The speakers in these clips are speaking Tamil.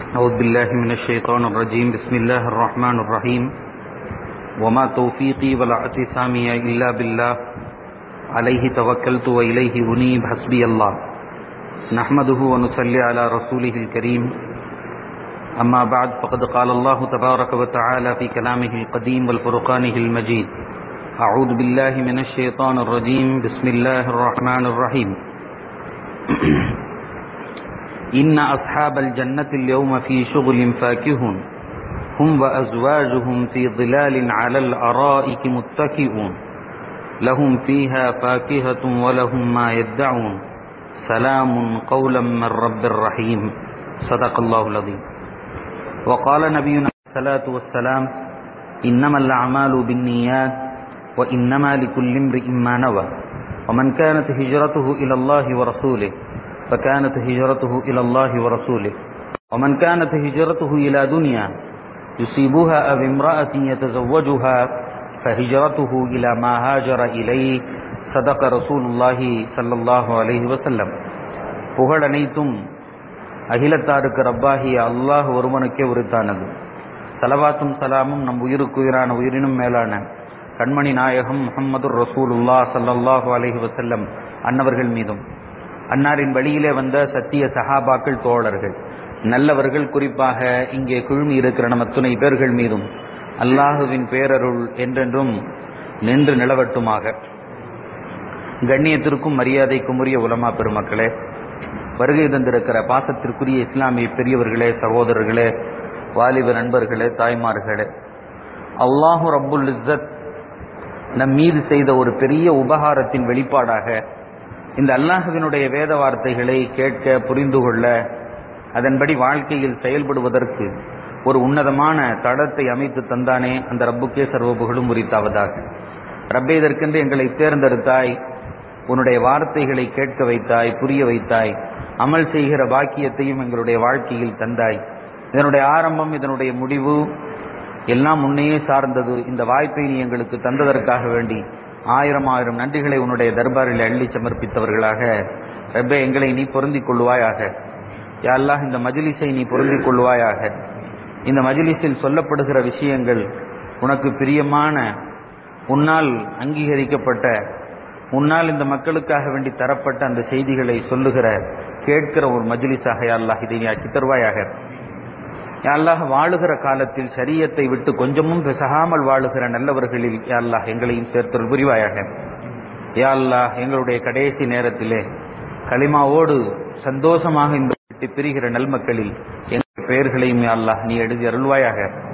أعوذ بالله من الشيطان الرجيم بسم الله الرحمن الرحيم وما توفيقي ولا اعتصامي إلا بالله عليه توكلت وإليه أنيب حسبي الله نحمده ونصلي على رسوله الكريم أما بعد فقد قال الله تبارك وتعالى في كلامه القديم والفرقانه المجيد أعوذ بالله من الشيطان الرجيم بسم الله الرحمن الرحيم إن أصحاب الجنة اليوم في شغل فاكهون هم وأزواجهم في ظلال على الأرائك متكئون لهم فيها فاكهة ولهم ما يدعون سلام قولا من رب رحيم صدق الله العظيم وقال نبينا الصلاة والسلام إنما الأعمال بالنيات وإنما لكل امرئ ما نوى ومن كانت هجرته إلى الله ورسوله فكانت هجرته إلى الله ورسوله ومن كانت هجرته إلى دنيا يصيبها أو امرأة يتزوجها فهجرته إلى ما هاجر إليه صدق رسول الله صلى الله عليه وسلم புகழ் அனைத்தும் அகிலத்தாருக்கு ரப்பாகிய அல்லாஹ் ஒருவனுக்கே உரித்தானது சலவாத்தும் சலாமும் நம் உயிருக்குயிரான உயிரினும் மேலான கண்மணி நாயகம் முகமது ரசூலுல்லா சல்லல்லாஹு அலஹி வசல்லம் அன்னவர்கள் மீதும் அன்னாரின் வழியிலே வந்த சத்திய சஹாபாக்கள் தோழர்கள் நல்லவர்கள் குறிப்பாக இங்கே குழுமி இருக்கிற நம்ம துணை பேர்கள் மீதும் அல்லாஹுவின் பேரருள் என்றென்றும் நின்று நிலவட்டுமாக கண்ணியத்திற்கும் மரியாதைக்கும் உரிய உலமா பெருமக்களே வருகை தந்திருக்கிற பாசத்திற்குரிய இஸ்லாமிய பெரியவர்களே சகோதரர்களே வாலிப நண்பர்களே தாய்மார்களே அல்லாஹு ரப்புல் இஸ்ஸத் நம் மீது செய்த ஒரு பெரிய உபகாரத்தின் வெளிப்பாடாக இந்த அல்லாஹுவினுடைய வேத வார்த்தைகளை கேட்க புரிந்து கொள்ள அதன்படி வாழ்க்கையில் செயல்படுவதற்கு ஒரு உன்னதமான தடத்தை அமைத்து தந்தானே அந்த ரப்புக்கே சர்வபுகளும் உரித்தாவதாக ரப்பே இதற்கென்று எங்களை தேர்ந்தெடுத்தாய் உன்னுடைய வார்த்தைகளை கேட்க வைத்தாய் புரிய வைத்தாய் அமல் செய்கிற பாக்கியத்தையும் எங்களுடைய வாழ்க்கையில் தந்தாய் இதனுடைய ஆரம்பம் இதனுடைய முடிவு எல்லாம் முன்னையே சார்ந்தது இந்த வாய்ப்பை நீ எங்களுக்கு தந்ததற்காக வேண்டி ஆயிரம் ஆயிரம் நன்றிகளை உன்னுடைய தர்பாரில் அள்ளி சமர்ப்பித்தவர்களாக ரப்பே எங்களை நீ பொருந்திக் கொள்வாயாக யாரெல்லாம் இந்த மஜிலிஸை நீ பொருந்திக் கொள்வாயாக இந்த மஜிலிஸில் சொல்லப்படுகிற விஷயங்கள் உனக்கு பிரியமான உன்னால் அங்கீகரிக்கப்பட்ட உன்னால் இந்த மக்களுக்காக வேண்டி தரப்பட்ட அந்த செய்திகளை சொல்லுகிற கேட்கிற ஒரு மஜிலிஸாக யாழ்லாஹ் இதை நீ ஆக்கி தருவாயாக யாழ்லாக வாழுகிற காலத்தில் சரியத்தை விட்டு கொஞ்சமும் பிசகாமல் வாழுகிற நல்லவர்களில் யாழ்லாஹ் எங்களையும் சேர்த்தல் புரிவாயாக யாழ்லாஹ் எங்களுடைய கடைசி நேரத்திலே களிமாவோடு சந்தோஷமாக இந்த விட்டு பிரிகிற நல்மக்களில் எங்கள் பெயர்களையும் யாழ்லாஹ் நீ எழுதி அருள்வாயாக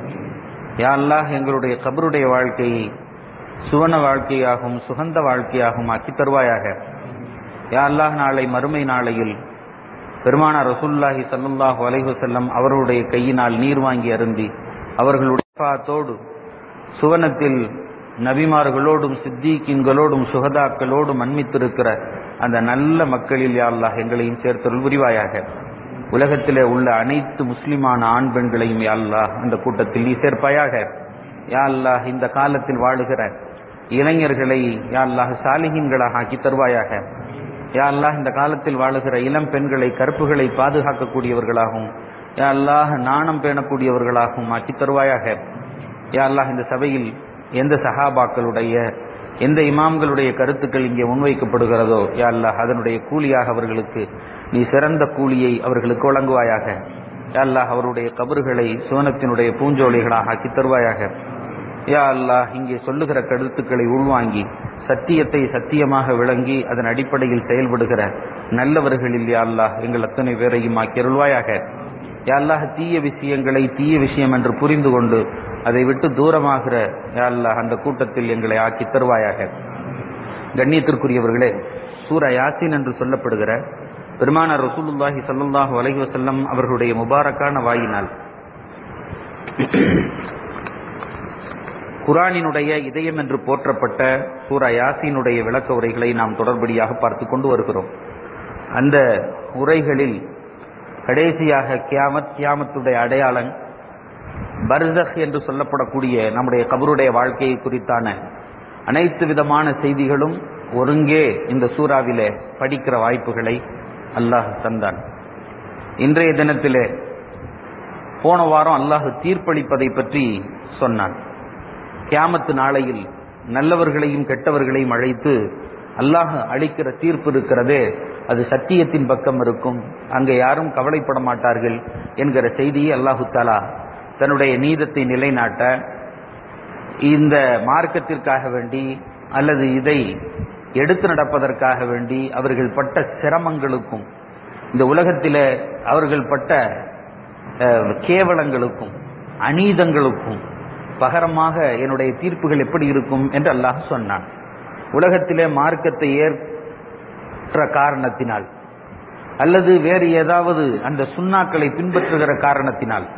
யாழ்லாஹ் எங்களுடைய கபருடைய வாழ்க்கையை சுவன வாழ்க்கையாகவும் சுகந்த வாழ்க்கையாகவும் ஆக்கி தருவாயாக யா அல்லாஹ் நாளை மறுமை நாளையில் பெருமானா ரசூல்லாஹி சல்லுல்லாஹு அலைஹு செல்லம் அவர்களுடைய கையினால் நீர் வாங்கி அருந்தி அவர்களுடைய பாத்தோடு சுவனத்தில் நபிமார்களோடும் சித்தீக்கின்களோடும் சுகதாக்களோடும் அன்மித்திருக்கிற அந்த நல்ல மக்களில் யா அல்லாஹ் எங்களையும் சேர்த்தருள் புரிவாயாக உலகத்திலே உள்ள அனைத்து முஸ்லிமான ஆண் பெண்களையும் யா அல்லாஹ் அந்த கூட்டத்தில் நீ சேர்ப்பாயாக யா அல்லாஹ் இந்த காலத்தில் வாழுகிற இளைஞர்களை யா அல்லாஹ் சாலிகின்களாக ஆக்கி தருவாயாக யா அல்லாஹ் இந்த காலத்தில் வாழுகிற இளம் பெண்களை கற்புகளை பாதுகாக்கக்கூடியவர்களாகவும் யா அல்லாஹ் நாணம் பேணக்கூடியவர்களாகவும் ஆக்கி தருவாயாக யா அல்லாஹ் இந்த சபையில் எந்த சஹாபாக்களுடைய எந்த இமாம்களுடைய கருத்துக்கள் இங்கே முன்வைக்கப்படுகிறதோ யா அல்லாஹ் அதனுடைய கூலியாக அவர்களுக்கு நீ சிறந்த கூலியை அவர்களுக்கு வழங்குவாயாக யா அல்லாஹ் அவருடைய கபறுகளை சுவனத்தினுடைய பூஞ்சோலைகளாக ஆக்கி தருவாயாக யா அல்லாஹ் இங்கே சொல்லுகிற கருத்துக்களை உள்வாங்கி சத்தியத்தை சத்தியமாக விளங்கி அதன் அடிப்படையில் செயல்படுகிற நல்லவர்களில் யா அல்லாஹ் எங்கள் அத்தனை பேரையும் ஆக்கியருள்வாயாக யா அல்லாஹ் தீய விஷயங்களை தீய விஷயம் என்று புரிந்து கொண்டு அதை விட்டு தூரமாகிற யா அல்லாஹ் அந்த கூட்டத்தில் எங்களை ஆக்கி தருவாயாக கண்ணியத்திற்குரியவர்களே சூர யாசின் என்று சொல்லப்படுகிற பெருமானார் ரசூலுல்லாஹி சல்லுல்லாஹு அலைஹி வசல்லம் அவர்களுடைய முபாரக்கான வாயினால் குரானினுடைய இதயம் என்று போற்றப்பட்ட சூரா யாசினுடைய விளக்க உரைகளை நாம் தொடர்படியாக பார்த்து கொண்டு வருகிறோம் அந்த உரைகளில் கடைசியாக கியாமத் கியாமத்துடைய அடையாளம் பர்சக் என்று சொல்லப்படக்கூடிய நம்முடைய கபருடைய வாழ்க்கையை குறித்தான அனைத்து விதமான செய்திகளும் ஒருங்கே இந்த சூறாவிலே படிக்கிற வாய்ப்புகளை அல்லாஹ் தந்தான் இன்றைய தினத்திலே போன வாரம் அல்லாஹ் தீர்ப்பளிப்பதை பற்றி சொன்னான் கியாமத்து நாளையில் நல்லவர்களையும் கெட்டவர்களையும் அழைத்து அல்லாஹ் அளிக்கிற தீர்ப்பு இருக்கிறதே அது சத்தியத்தின் பக்கம் இருக்கும் அங்கே யாரும் கவலைப்பட மாட்டார்கள் என்கிற செய்தியை அல்லாஹு தாலா தன்னுடைய நீதத்தை நிலைநாட்ட இந்த மார்க்கத்திற்காக வேண்டி அல்லது இதை எடுத்து நடப்பதற்காக வேண்டி அவர்கள் பட்ட சிரமங்களுக்கும் இந்த உலகத்தில் அவர்கள் பட்ட அஹ், கேவலங்களுக்கும் அநீதங்களுக்கும் பகரமாக என்னுடைய தீர்ப்புகள் எப்படி இருக்கும் என்று அல்லாஹ் சொன்னான் உலகத்திலே மார்க்கத்தை ஏற்ற காரணத்தினால் அல்லது வேறு ஏதாவது அந்த சுண்ணாக்களை பின்பற்றுகிற காரணத்தினால்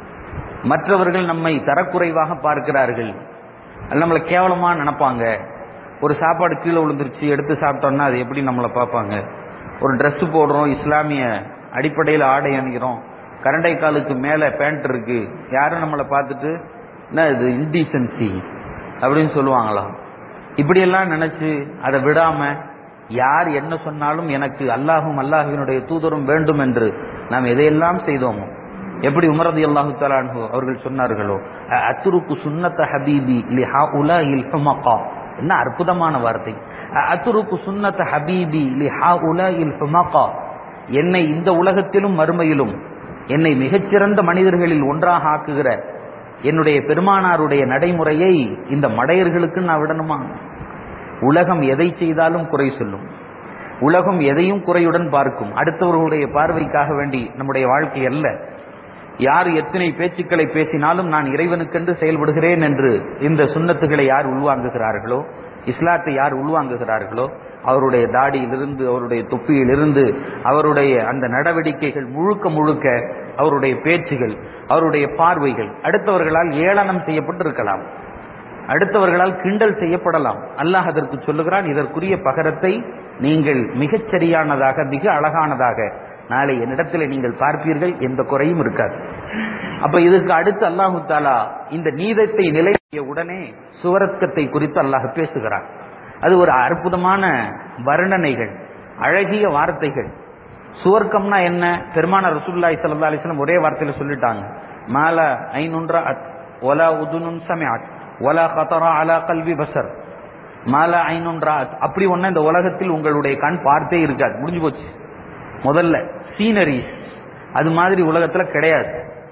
மற்றவர்கள் நம்மை தரக்குறைவாக பார்க்கிறார்கள் அல்ல நம்மளை கேவலமா நினைப்பாங்க ஒரு சாப்பாடு கீழே விழுந்துருச்சு எடுத்து சாப்பிட்டோம்னா அது எப்படி நம்மளை பார்ப்பாங்க ஒரு Dress போடுறோம் இஸ்லாமிய அடிப்படையில் ஆடை அணிகிறோம் கரண்டை காலுக்கு மேலே பேண்ட் இருக்கு யாரும் நம்மளை பார்த்துட்டு என்ன இது இன்டீசன்சி அப்படின்னு சொல்லுவாங்களாம் இப்படியெல்லாம் நினைச்சு அதை விடாம யார் என்ன சொன்னாலும் எனக்கு அல்லாஹும் அல்லாஹுவினுடைய தூதரும் வேண்டும் என்று நாம் எதையெல்லாம் செய்தோமோ எப்படி உமரது அல்லாஹு தலான்ஹு அவர்கள் சொன்னார்களோ "அ- அத்துருக்கு சுன்னத்த ஹபீபி லி ஹாஉலா இல் ஹுமகா என்ன அற்புதமான வார்த்தை "அ- அத்துருக்கு சுன்னத்த ஹபீபி லி ஹாஉலா இல் ஹுமகா என்னை இந்த உலகத்திலும் மறுமையிலும் என்னை மிகச்சிறந்த மனிதர்களில் ஒன்றாக ஆக்குகிற என்னுடைய பெருமானாருடைய நடைமுறையை இந்த மடையர்களுக்கு நான் விடணுமா உலகம் எதை செய்தாலும் குறை சொல்லும் உலகம் எதையும் குறையுடன் பார்க்கும் அடுத்தவர்களுடைய பார்வைக்காக வேண்டி நம்முடைய வாழ்க்கை அல்ல யார் எத்தனை பேச்சுக்களை பேசினாலும் நான் இறைவனுக்கென்று செயல்படுகிறேன் என்று இந்த சுன்னத்துகளை யார் உள்வாங்குகிறார்களோ இஸ்லாத்தை யார் உள்வாங்குகிறார்களோ அவருடைய தாடியிலிருந்து அவருடைய தொப்பியிலிருந்து அவருடைய அந்த நடவடிக்கைகள் முழுக்க முழுக்க அவருடைய பேச்சுகள் அவருடைய பார்வைகள் அடுத்தவர்களால் ஏளனம் செய்யப்பட்டிருக்கலாம் அடுத்தவர்களால் கிண்டல் செய்யப்படலாம் அல்லாஹ் அதற்கு சொல்லுகிறான் இதற்குரிய பகரத்தை நீங்கள் மிகச் சரியானதாக மிக அழகானதாக நாளை என்னிடத்தில் நீங்கள் பார்ப்பீர்கள் எந்த குறையும் இருக்காது அப்ப இதுக்கு அடுத்து அல்லாஹு தாலா இந்த நீதத்தை நிலைய உடனே சுவரத்கத்தை குறித்து அல்லாஹ் பேசுகிறான் அது ஒரு அற்புதமான வர்ணனைகள் அழகிய வார்த்தைகள் சுவர்க்கம்னா என்ன பெருமான ரசூலுல்லாஹி ஸல்லல்லாஹு அலைஹி வஸல்லம் ஒரே வார்த்தையில சொல்லிட்டாங்க மால ஐனுன்ற ஒலா உதுனுன் சமிஅத் ஒலா கதரா அலா கல்வி பசர் மால ஐனுன்றா அப்படி ஒண்ணு இந்த உலகத்தில் உங்களுடைய கண் பார்த்தே இருக்காது முடிஞ்சு போச்சு முதல்ல சீனரிஸ் அது மாதிரி உலகத்துல கிடையாது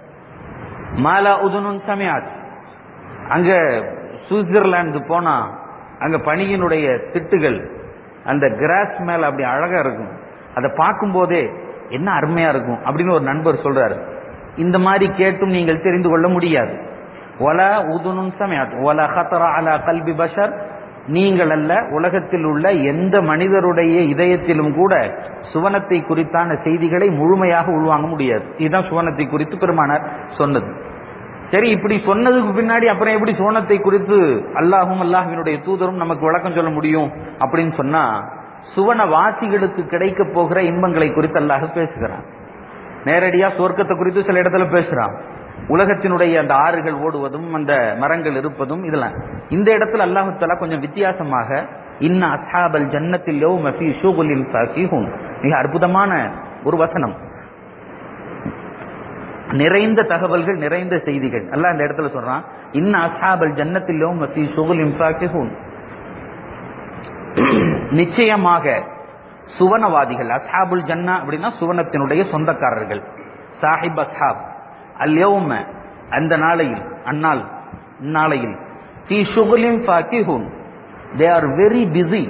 மாலா உதுனுன் சமியாத் அங்க சுவிட்சர்லாந்து போனா அங்க பனியினுடைய திட்டுகள் அந்த கிராஸ் மேல அப்படி அழகா இருக்கும் அதை பார்க்கும்போதே என்ன அருமையா இருக்கும் அப்படின்னு ஒரு நண்பர் சொல்றாரு இந்த மாதிரி கேட்டும் நீங்கள் தெரிந்து கொள்ள முடியாது ஒலா உதுனுன் சமியாத் ஒலா ஹத்தரா அலா கல்வி பஷர் நீங்கள் அல்ல உலகத்தில் உள்ள எந்த மனிதருடைய இதயத்திலும் கூட சுவனத்தை குறித்தான செய்திகளை முழுமையாக உள்வாங்க முடியாது இதுதான் சுவனத்தை குறித்து பெருமானார் சொன்னது சரி இப்படி சொன்னதுக்கு பின்னாடி அப்புறம் எப்படி சுவனத்தை குறித்து அல்லாஹும் அல்லாஹ்வினுடைய தூதரும் நமக்கு விளக்கம் சொல்ல முடியும் அப்படின்னு சொன்னா சுவன வாசிகளுக்கு கிடைக்க போகிற இன்பங்களை குறித்து அல்லாஹ் பேசுகிறான் நேரடியா சொர்க்கத்தை குறித்து சில இடத்துல பேசுறான் உலகத்தினுடைய அந்த ஆறுகள் ஓடுவதும் அந்த மரங்கள் இருப்பதும் இதெல்லாம் இந்த இடத்துல அல்லாஹு தஆலா கொஞ்சம் வித்தியாசமாக இன்ன அஸ்ஹாபல் ஜன்னத்தில் யௌம ஃபீ ஷுகுலின் ஃபாகிஹூன் மிக அற்புதமான ஒரு வசனம் நிறைந்த தகவல்கள் நிறைந்த செய்திகள் அல்லாஹ் அந்த இடத்துல சொல்றான் இன்ன அஸ்ஹாபல் ஜன்னத்தில் யௌம ஃபீ ஷுகுலின் ஃபாகிஹூன் நிச்சயமாக சுவனவாதிகள் அஸ்ஹாபுல் ஜன்னா அப்படின்னா சுவனத்தினுடைய சொந்தக்காரர்கள் சாஹிப் அஸ்ஹாப் அல்யௌம அந்த நாளையில் அந்நாள் இந்நாளையில் ஃபீ ஷுகுலின் ஃபாகிஹூன் தே ஆர் வெரி பிஸி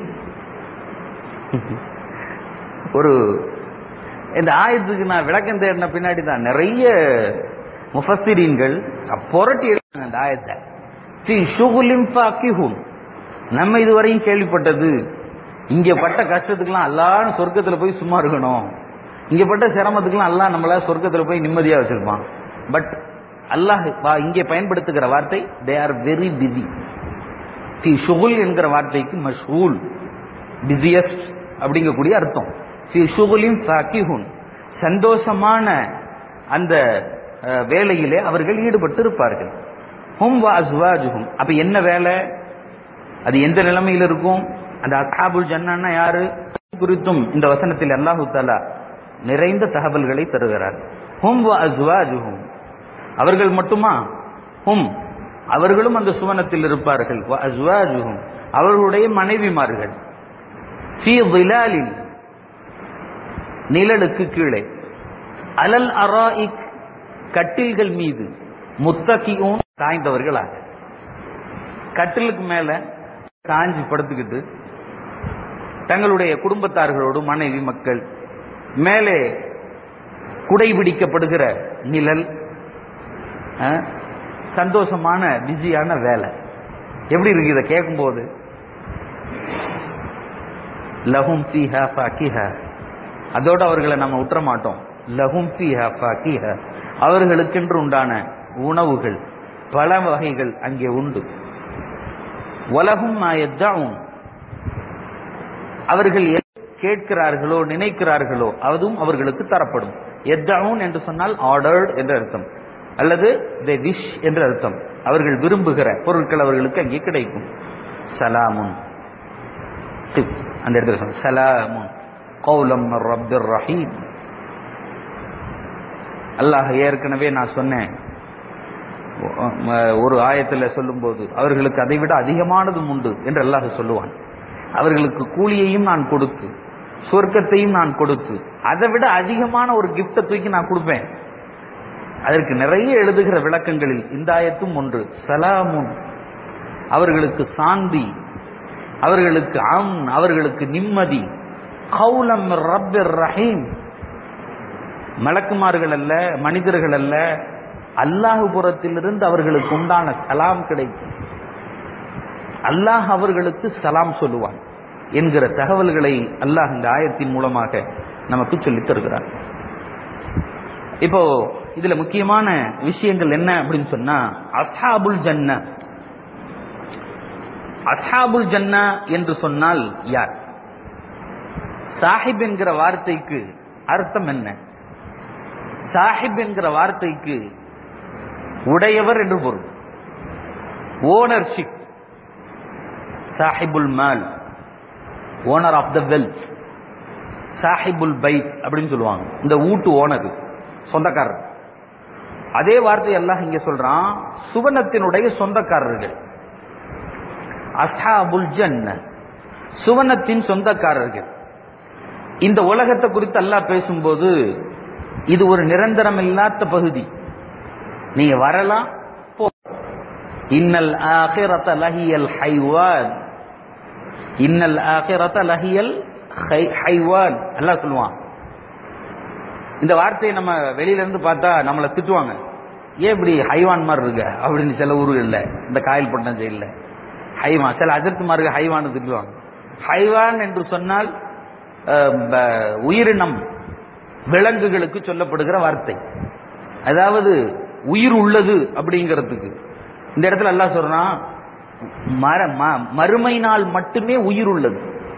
ஒரு இந்த ஆயத்துக்கு நான் விளக்கம் தேடின பின்னாடி தான் நிறைய முஃபஸ்ஸிரீன்கள் புரட்டி எடுத்தாங்க அந்த ஆயத்தை ஃபீ ஷுகுலின் ஃபாகிஹூன் நம்ம இதுவரையும் கேள்விப்பட்டது இங்க பட்ட கஷ்டத்துக்கெல்லாம் அல்லான்னு சொர்க்கத்துல போய் சும்மா இருக்கணும் இங்க பட்ட சிரமத்துக்கெல்லாம் அல்லாஹ் நம்மள சொர்க்கத்துல போய் நிம்மதியா வச்சிருப்பான் பட் அல்லாஹ் வா- இங்கே பயன்படுத்துகிற வார்த்தை they are very busy the ஷுகுல் என்கிற வார்த்தைக்கு மஷ்ஹூல் பிஸியஸ்ட் அப்படிங்கக்கூடிய அர்த்தம் தி ஷுகுலின் ஃபகிஹுன் சந்தோஷமான அந்த அஹ், வேலையிலே அவர்கள் ஈடுபட்டு இருப்பார்கள் ஹும் வா அஸ்வாஜுஹும் அப்ப என்ன வேலை அது எந்த நிலைமையில் இருக்கும் அந்த அஸ்ஹாபுல் ஜன்னான்னா யாரு குறித்தும் இந்த வசனத்தில் அல்லாஹு தஆலா நிறைந்த தகவல்களை தருகிறார் ஹும் வ அஸ்வாஜுஹும் அவர்கள் மட்டுமா ஹும் அவர்களும் அந்த சுவனத்தில் இருப்பார்கள் வ அஸ்வாஜுஹும் அவர்களுடைய மனைவிமார்கள் ஃபீ ظிலாலின் நிழலுக்கு கீழே அலல் அராயிக் கட்டில்கள் மீது முத்தகியும் சாய்ந்தவர்களாக கட்டிலுக்கு மேல சாஞ்சி படுத்துக்கிட்டு தங்களுடைய குடும்பத்தார்களோடு மனைவி மக்கள் மேலே குடைபிடிக்கப்படுகிற நிழல் அஹ், சந்தோஷமான பிஸியான வேலை எப்படி இருக்கு இதை கேட்கும்போது லஹும் ஃபீஹா ஃபாக்கிஹா அதோட அவர்களை நம்ம உற்ற மாட்டோம் லஹும் ஃபீஹா ஃபாக்கிஹா அவர்களுக்கென்று உண்டான உணவுகள் பல வகைகள் அங்கே உண்டு உலகும் மாயத்தாவும் அவர்கள் எதை கேட்கிறார்களோ நினைக்கிறார்களோ அதுவும் அவர்களுக்கு தரப்படும் எத்தவுன் என்று சொன்னால் ஆர்டர்ட் என்று அர்த்தம் அல்லது தே விஷ் என்று அர்த்தம் அவர்கள் விரும்புகிற பொருட்கள் அவர்களுக்கு அங்கே கிடைக்கும் சலாமுன் டிப். அந்த இடத்துல சொன்ன சலாமுன் கௌலம் ரப்பிர் ரஹீம் அல்லாஹ் ஏற்கனவே நான் சொன்னேன் ஒரு ஆயத்துல சொல்லும்போது அவர்களுக்கு அதை விட அதிகமானதும் உண்டு என்று அல்லாஹ் சொல்லுவான் அவர்களுக்கு கூலியையும் நான் கொடுத்து சொர்க்கத்தையும் நான் கொடுத்து அதை விட அதிகமான ஒரு கிஃப்டை தூக்கி நான் கொடுப்பேன் அதற்கு நிறைய எழுதுகிற விளக்கங்களில் இந்த ஆயத்தும் ஒன்று சலாமுன் அவர்களுக்கு சாந்தி அவர்களுக்கு அம் அவர்களுக்கு நிம்மதி கௌலம் ரப்பிர் ரஹீம் மலக்குமார்கள் அல்ல மனிதர்கள் அல்ல அல்லாஹ் புறத்திலிருந்து அவர்களுக்கு உண்டான சலாம் கிடைக்கும் அல்லாஹ் அவர்களுக்கு சலாம் சொல்லுவான் என்கிற தகவல்களை அல்லாஹ் இந்த ஆயத்தின் மூலமாக நமக்கு சொல்லித் தருகிறார் இப்போ இதுல முக்கியமான விஷயங்கள் என்ன அப்படின்னு சொன்னா அஸ்ஹாபுல் ஜன்ன அஸ்ஹாபுல் ஜன்னா என்று சொன்னால் யார் சாஹிப் என்கிற வார்த்தைக்கு அர்த்தம் என்ன சாஹிப் என்கிற வார்த்தைக்கு உடையவர் என்று பொருள் ஓனர்ஷிப் சாஹிபுல் மால் ஓனர் ஆஃப் த வெல்த் சாஹிபுல் பைத் அப்படின்னு சொல்லுவாங்க இந்த வீட்டு ஓனர் சொந்தக்காரர் அதே வார்த்தை எல்லாம் இங்க சொல்றான் சுவனத்தினுடைய சொந்தக்காரர்கள் அஸ்ஹாபுல் ஜன்ன சுவனத்தின் சொந்தக்காரர்கள் இந்த உலகத்தை குறித்து அல்லாஹ் பேசும்போது இது ஒரு நிரந்தரம் இல்லாத பகுதி நீங்க வரலாம் போ இன்னல் ஆகிரத லஹியல் ஹைவான் இன்னல் ஆகிரத லஹியல் ஹைவான் அல்லாஹ் சொல்லுவான் இந்த வார்த்தையை நம்ம வெளியில இருந்து பார்த்தா நம்மளை திட்டுவாங்க ஏன் இப்படி ஹைவான் மாதிரி இருக்க அப்படின்னு சில ஊர்கள்ல இந்த காயல் பட்டம் ஜெயில ஹைவான் சில அஜர்த்துமாருக்கு ஹைவான் திட்டுவாங்க ஹைவான் என்று சொன்னால் அஹ், ப- உயிரினம் விலங்குகளுக்கு சொல்லப்படுகிற வார்த்தை அதாவது உயிர் உள்ளது அப்படிங்கிறதுக்கு இந்த இடத்துல அல்லாஹ் சொல்றான் மர- ம- மறுமை நாள் மட்டுமே உயிர் உள்ளது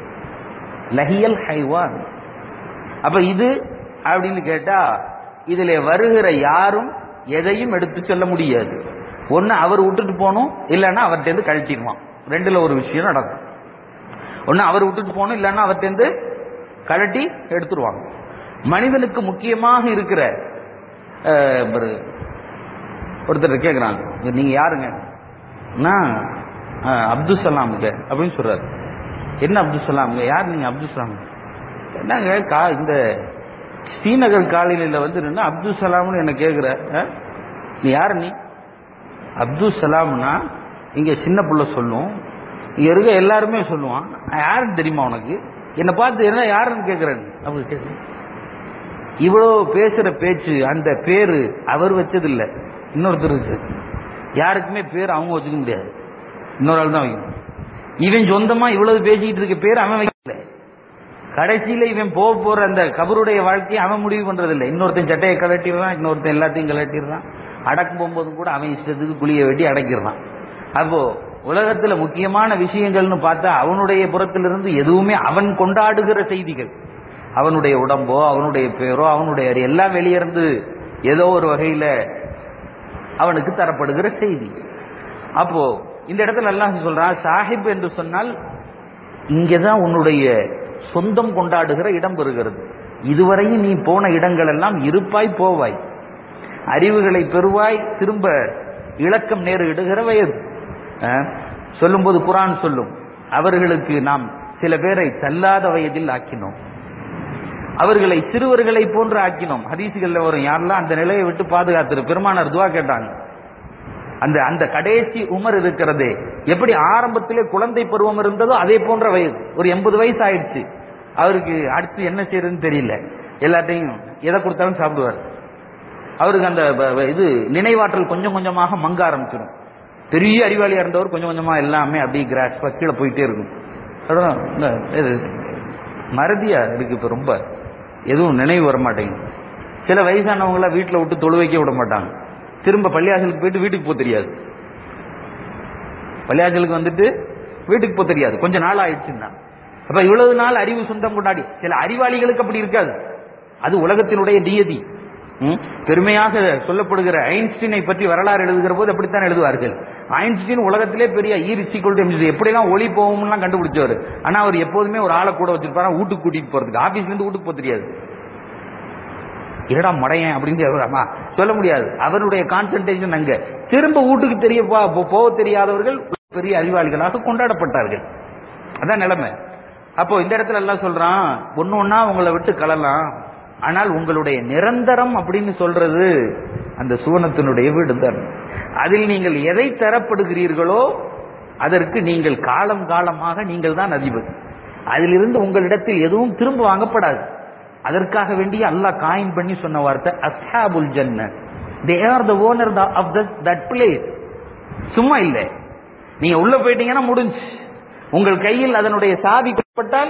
லஹியல் ஹைவான் அப்ப இது அப்படின்னு கேட்டா இதுல வருகிற யாரும் எதையும் எடுத்து சொல்ல முடியாது ஒண்ணு அவர் விட்டுட்டு போகணும் இல்லைன்னா அவர்கிட்ட இருந்து கழட்டிடுவான் ரெண்டுல ஒரு விஷயம் நடக்கும் ஒண்ணு அவர் விட்டுட்டு போகணும் இல்லைன்னா அவர்கிட்ட இருந்து கழட்டி எடுத்துருவாங்க மனிதனுக்கு முக்கியமாக இருக்கிற அஹ், ஒரு ஒருத்தர் கேட்குறாங்க நீங்க யாருங்க நான் அஹ், அப்துல் சலாமுங்க அப்படின்னு சொல்றாரு என்ன அப்துல் சலாமுங்க யார் நீங்க அப்துல் சலாம் என்னங்க கா இந்த ஸ்ரீநகர் காலனியில் வந்து நின்று அப்துல் சலாம்னு என்ன கேட்குற அஹ்? நீ யார் நீ அப்துல் சலாம்னா இங்க சின்ன புள்ள சொல்லும் இங்க இருக்க எல்லாருமே சொல்லுவான் யாருன்னு தெரியுமா உனக்கு என்னை பார்த்து என்ன யாருன்னு கேட்குறேன் அப்படி கேட்குறேன் இவ்வளோ பேசுற பேச்சு அந்த பேரு அவர் வச்சது இல்ல இன்னொருத்தர் வச்சது யாருக்குமே பேர் அவங்க வச்சுக்க முடியாது இன்னொரு ஆள் தான் வைக்கணும் இவன் சொந்தமா இவ்வளவு பேசிக்கிட்டு இருக்க பேர் அவன் வைக்கல கடைசியில இவன் போக போற அந்த கபருடைய வாழ்க்கையை அவன் முடிவு பண்றது இல்ல இன்னொருத்தன் சட்டையை கலட்டிடுறான் இன்னொருத்தன் எல்லாத்தையும் கலட்டிடுறான் அடக்கும் போகும்போதும் கூட அவன் இஷ்டத்துக்கு குழிய வெட்டி அடக்கிடுறான் அப்போ உலகத்துல முக்கியமான விஷயங்கள்னு பார்த்தா அவனுடைய புறத்திலிருந்து எதுவுமே அவன் கொண்டாடுகிற செய்திகள் அவனுடைய உடம்போ அவனுடைய பேரோ அவனுடைய அறி எல்லாம் வெளியிருந்து ஏதோ ஒரு வகையில அவனுக்கு தரப்படுகிற செய்தி அப்போ இந்த இடத்துல அல்லாஹ் சொல்றான் சாஹிப் என்று சொன்னால் இங்கதான் உன்னுடைய சொந்தம் கொண்டாடுகிற இடம் பெறுகிறது இதுவரையும் நீ போன இடங்கள் எல்லாம் இருப்பாய் போவாய் அறிவுகளை பெறுவாய் திரும்ப இலக்கம் நேரு இடுகிற வயது அஹ், சொல்லும்போது குரான் சொல்லும் அவர்களுக்கு நாம் சில பேரை தள்ளாத வயதில் ஆக்கினோம் அவர்களை சிறுவர்களை போன்று ஆக்கினோம் ஹதீசுகள்ல வரும் யாரெல்லாம் அந்த நிலையை விட்டு பாதுகாத்துரு பெருமானார் துவா கேட்டாங்க அந்த அந்த கடைசி உமர் இருக்கிறதே எப்படி ஆரம்பத்திலே குழந்தை பருவம் இருந்ததோ அதே போன்ற வயது ஒரு எண்பது வயசு ஆயிடுச்சு அவருக்கு அடுத்து என்ன செய்யறதுன்னு தெரியல எல்லாத்தையும் எதை கொடுத்தாலும் சாப்பிடுவார் அவருக்கு அந்த ப- ப- இது நினைவாற்றல் கொஞ்சம் கொஞ்சமாக மங்க ஆரம்பிச்சிடும் பெரிய அறிவாளியா இருந்தவர் கொஞ்சம் கொஞ்சமா எல்லாமே அப்படியே கிராஸ் கீழே போயிட்டே இருக்கும் அதான் இந்த இது மறதியா இருக்கு இப்ப ரொம்ப எதுவும் நினைவு வர மாட்டேங்குது சில வயசானவங்கள வீட்டுல விட்டு தொழு வைக்க விட மாட்டாங்க திரும்ப பள்ளியாசலுக்கு போயிட்டு வீட்டுக்கு போக தெரியாது பள்ளியாசலுக்கு வந்துட்டு வீட்டுக்கு போக தெரியாது கொஞ்ச நாள் ஆயிடுச்சுன்னா அப்ப இவ்வளவு நாள் அறிவு சொந்தம் கொண்டாடி சில அறிவாளிகளுக்கு அப்படி இருக்காது அது உலகத்தினுடைய நியதி ம்? பெருமையாக சொல்லப்படுகிற ஐன்ஸ்டீனை பற்றி வரலாறு எழுதுகிற போது அப்படித்தான் எழுதுவார்கள் ஐன்ஸ்டீன் உலகத்திலே பெரிய ஈரிச்சிக்கொள் எப்படிலாம் ஒளி போகும்லாம் கண்டுபிடிச்சவர் ஆனா அவர் எப்போதுமே ஒரு ஆளை கூட வச்சிருப்பாரு வீட்டுக்கு கூட்டிட்டு போறதுக்கு ஆபீஸ்ல இருந்து வீட்டுக்கு போக தெரியாது என்னடா மடையன் அப்படின்னு கேட்கலாமா சொல்ல முடியாது அவருடைய கான்சன்ட்ரேஷன் அங்க திரும்ப வீட்டுக்கு தெரிய போ- போ- போக தெரியாதவர்கள் பெரிய அறிவாளிகளாக கொண்டாடப்பட்டார்கள் அதான் நிலைமை அப்போ இந்த இடத்துல எல்லாம் சொல்றான் ஒண்ணு ஒண்ணா உங்களை விட்டு கலலாம் ஆனால் உங்களுடைய நிரந்தரம் அப்படின்னு சொல்றது அந்த சுவனத்தினுடைய வீடு தான் அதில் நீங்கள் எதை தரப்படுகிறீர்களோ அதற்கு நீங்கள் காலம் காலமாக நீங்கள் தான் அதிபதி அதிலிருந்து உங்களிடத்தில் எதுவும் திரும்ப வாங்கப்படாது அதற்காக வேண்டி அல்லாஹ் காயின் பண்ணி சொன்ன வார்த்தை அஸ்ஹாபுல் ஜன்ன they are the owner of that place சும்மா இல்ல நீங்க உள்ள போயிட்டீங்கன்னா முடிஞ்சு உங்கள் கையில் அதனுடைய சாவி கொடுப்பட்டால்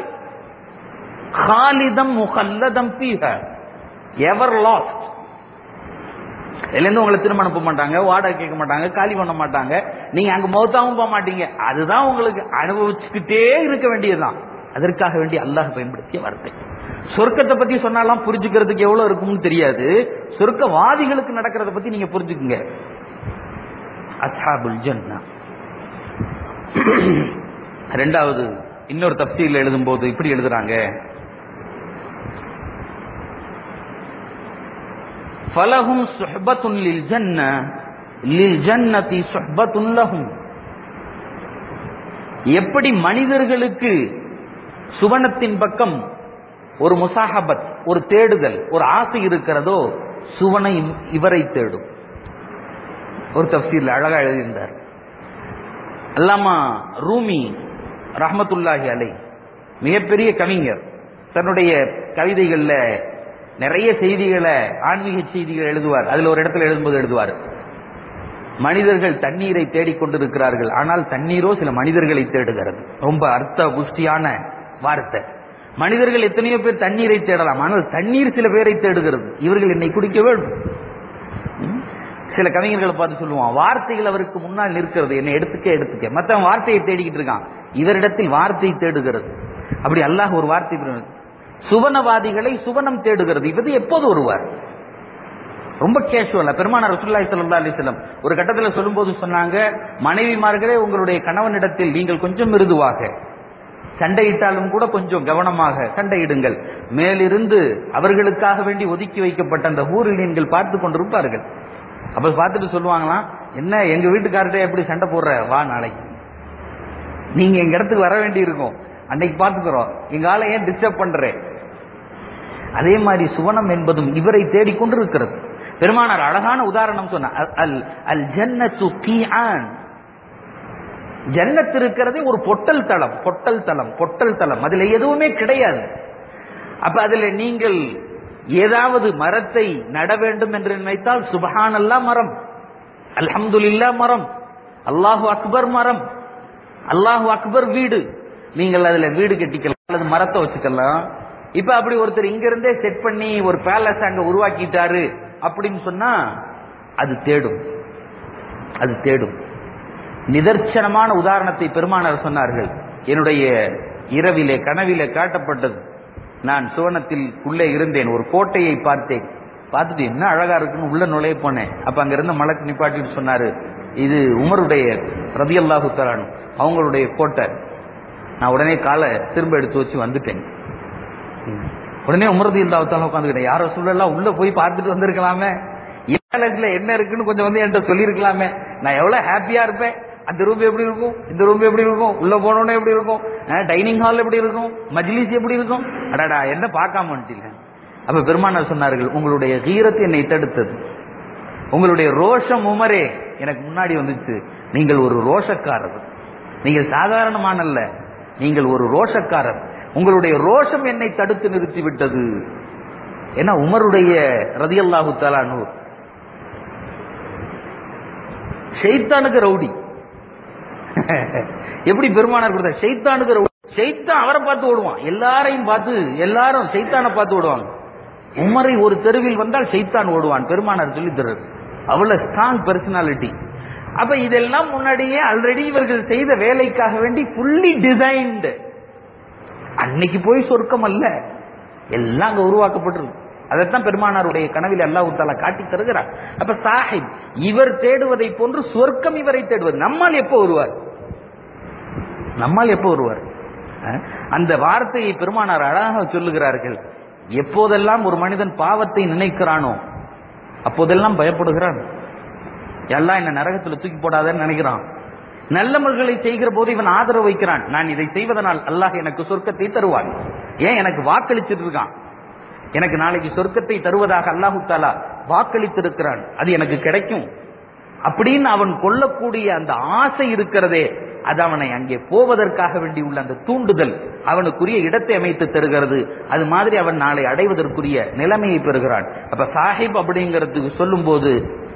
காலிதம் முகல்லதம் பீஹ எவர் லாஸ்ட் இதுலேருந்து உங்களை திரும்ப அனுப்ப மாட்டாங்க வாடகை கேட்க மாட்டாங்க காலி பண்ண மாட்டாங்க நீங்க அங்க மௌத்தாவும் போக மாட்டீங்க அதுதான் உங்களுக்கு அனுபவிச்சுக்கிட்டே இருக்க வேண்டியதுதான் அதற்காக வேண்டி அல்லாஹ் பயன்படுத்திய வார்த்தை சொர்க்கத்தை பத்தி சொன்னாலாம் புரிஞ்சுக்கிறதுக்கு எவ்வளவு இருக்கும்னு தெரியாது சொர்க்கவாதிகளுக்கு நடக்கிறத பத்தி நீங்க புரிஞ்சுக்குங்க அஸ்ஹாபுல் ஜன்னா ரெண்டாவது இன்னொரு தப்சீல் எழுதும்போது இப்படி எழுதுறாங்க ஃபலஹும் சுஹ்பத்துன் லில் ஜன்ன லில் ஜன்னதி சுஹ்பத்துன் லஹும் எப்படி மனிதர்களுக்கு சுவனத்தின் பக்கம் ஒரு முசாஹபத் ஒரு தேடுதல் ஒரு ஆசை இருக்கிறதோ சுவனை இவரை தேடும் ஒரு தப்சீர்ல அழகா எழுதியிருந்தார் அல்லாமா ரூமி ரஹமத்துல்லாஹி அலை மிகப்பெரிய கவிஞர் தன்னுடைய கவிதைகள்ல நிறைய செய்திகளை ஆன்மீக செய்திகள் எழுதுவார் அதுல ஒரு இடத்துல எழுதும்போது எழுதுவார் மனிதர்கள் தண்ணீரை தேடிக்கொண்டிருக்கிறார்கள் ஆனால் தண்ணீரோ சில மனிதர்களை தேடுகிறது ரொம்ப அர்த்த புஷ்டியான வார்த்தை மனிதர்கள் எத்தனையோ பேர் தண்ணீரை தேடலாம் ஆனால் தண்ணீர் சில பேரை தேடுகிறது இவர்கள் என்னை குடிக்க வேண்டும் ம்? சில கவிஞர்களை பார்த்து சொல்லுவான் வார்த்தைகள் அவருக்கு முன்னால் நிற்கிறது என்னை எடுத்துக்க எடுத்துக்க மத்தவன் வார்த்தையை தேடிக்கிட்டு இருக்கான் இவரிடத்தில் வார்த்தை தேடுகிறது அப்படி அல்லாஹ் ஒரு வார்த்தை பிறகு- சுவனவாதிகளை சுவனம் தேடுகிறது இவது எப்போது வருவார் ரொம்ப கேஷுவலா பெருமானார் ரசூலுல்லாஹி ஸல்லல்லாஹு அலைஹி வஸல்லம் ஒரு கட்டத்துல சொல்லும்போது சொன்னாங்க மனைவிமார்களே உங்களுடைய கணவனிடத்தில் நீங்கள் கொஞ்சம் மிருதுவாக சண்டையிட்டாலும் கூட கொஞ்சம் கவனமாக சண்டையிடுங்கள் மேலிருந்து அவர்களுக்காக வேண்டி ஒதுக்கி வைக்கப்பட்ட அந்த ஊரில் நீங்கள் பார்த்து கொண்டிருப்பார்கள் அப்ப பார்த்துட்டு சொல்லுவாங்களாம் என்ன எங்க வீட்டுக்கார்ட்ட எப்படி சண்டை போடுற வா நாளைக்கு நீங்க எங்க இடத்துக்கு வர வேண்டி இருக்கும் அன்னைக்கு பார்த்துக்கிறோம் எங்க ஆளை ஏன் டிஸ்டர்ப் பண்றேன் அதே மாதிரி சுவனம் என்பதும் இவரை தேடிக்கொண்டு இருக்கிறது பெருமானார் அழகான உதாரணம் சொன்ன அல் அல் ஜன்னத்து கீஆன் ஜன்னத் இருக்கிறதே ஒரு பொட்டல் தளம் பொட்டல் தளம் பொட்டல் தளம் அதுல எதுவுமே கிடையாது அப்ப அதுல நீங்கள் ஏதாவது மரத்தை நட வேண்டும் என்று நினைத்தால் சுபஹானல்லா மரம் அல்ஹம்துலில்லா மரம் அல்லாஹு அக்பர் மரம் அல்லாஹு அக்பர் வீடு நீங்கள் அதுல வீடு கட்டிக்கலாம் அல்லது மரத்தை வச்சுக்கலாம் இப்ப அப்படி ஒருத்தர் இங்க இருந்தே செட் பண்ணி ஒரு பேலஸ் அங்க உருவாக்கிட்டாரு அப்படின்னு சொன்னா அது தேடும் அது தேடும் நிதர்சனமான உதாரணத்தை பெருமானார் சொன்னார்கள் என்னுடைய இரவிலே கனவிலே காட்டப்பட்டது நான் சுவனத்தில் உள்ளே இருந்தேன் ஒரு கோட்டையை பார்த்தேன் பார்த்துட்டு என்ன அழகா இருக்குன்னு உள்ள நுழைய போனேன் அப்ப அங்க இருந்த மலக்கு நிப்பாட்டிட்டு சொன்னாரு இது உமருடைய ரதியல்லாஹு தலானு அவங்களுடைய கோட்டை நான் உடனே காலை திரும்ப எடுத்து வச்சு வந்துட்டேன் உடனே உமரதி இல்லாவத்தால உட்காந்துக்கிட்டேன் யாரோ சொல்லலாம் உள்ள போய் பார்த்துட்டு வந்திருக்கலாமே பேலஸ்ல என்ன இருக்குன்னு கொஞ்சம் வந்து என்கிட்ட சொல்லியிருக்கலாமே நான் எவ்வளவு ஹாப்பியா இருப்பேன் அந்த ரூம் எப்படி இருக்கும் இந்த ரூம் எப்படி இருக்கும் உள்ள போனோடனே எப்படி இருக்கும் டைனிங் ஹால் எப்படி இருக்கும் மஜ்லிஸ் எப்படி இருக்கும் அடாடா என்ன பார்க்காம வந்துட்டீங்க அப்ப பெருமானார் சொன்னார்கள் உங்களுடைய கீரத்து என்னை தடுத்தது உங்களுடைய ரோஷம் உமரே எனக்கு முன்னாடி வந்துச்சு நீங்கள் ஒரு ரோஷக்காரர் நீங்கள் சாதாரணமான அல்ல நீங்கள் ஒரு ரோஷக்காரர் உங்களுடைய ரோஷம் என்னை தடுத்து நிறுத்தி விட்டது ஏன்னா உமருடைய ரதியல்லாஹு தலானு ஷைத்தானுக்கு ரவுடி எப்படி பெருமானார் கொடுத்த ஷைத்தானுக்கு ரவுடி ஷைத்தான் அவரை பார்த்து ஓடுவான் எல்லாரையும் பார்த்து எல்லாரும் ஷைத்தானை பார்த்து ஓடுவாங்க உமரை ஒரு தெருவில் வந்தால் ஷைத்தான் ஓடுவான் பெருமானார் சொல்லி தர்றது அவ்வளவு ஸ்ட்ராங் பர்சனாலிட்டி அப்ப இதெல்லாம் முன்னாடியே ஆல்ரெடி இவர்கள் செய்த வேலைக்காக வேண்டி ஃபுல்லி டிசைன்டு அன்னைக்கு போய் சொர்க்கம் அல்ல எல்லாம் அங்க உருவாக்கப்பட்டிருக்கு அதைத்தான் பெருமானாருடைய கனவில் அல்லாஹ் தாலா காட்டி தருகிறார் அப்ப சாஹிப் இவர் தேடுவதை போன்று சொர்க்கம் இவரை தேடுவது நம்மால் எப்போ வருவார் நம்மால் எப்போ வருவார் அஹ், அந்த வார்த்தையை பெருமானார் அழகாக சொல்லுகிறார்கள் எப்போதெல்லாம் ஒரு மனிதன் பாவத்தை நினைக்கிறானோ அப்போதெல்லாம் பயப்படுகிறான் எல்லாம் என்ன நரகத்துல தூக்கி போடாதன்னு நினைக்கிறான் நல்லமல்களை செய்கிற போது இவன் ஆதரவு வைக்கிறான் நான் இதை செய்வதனால் அல்லாஹ் எனக்கு சொர்க்கத்தை தருவான் ஏன் எனக்கு வாக்களிச்சிட்டு இருக்கான் எனக்கு நாளைக்கு சொர்க்கத்தை தருவதாக அல்லாஹு தாலா வாக்களித்திருக்கிறான் அது எனக்கு கிடைக்கும் அப்படின்னு அவன் கொள்ளக்கூடிய அந்த ஆசை இருக்கிறதே அது அவனை அங்கே போவதற்காக வேண்டி உள்ள அந்த தூண்டுதல் அவனுக்குரிய இடத்தை அமைத்து தருகிறது அது மாதிரி அவன் நாளை அடைவதற்குரிய நிலைமையை பெறுகிறான் அப்ப சாஹிப் அப்படிங்கிறதுக்கு சொல்லும்போது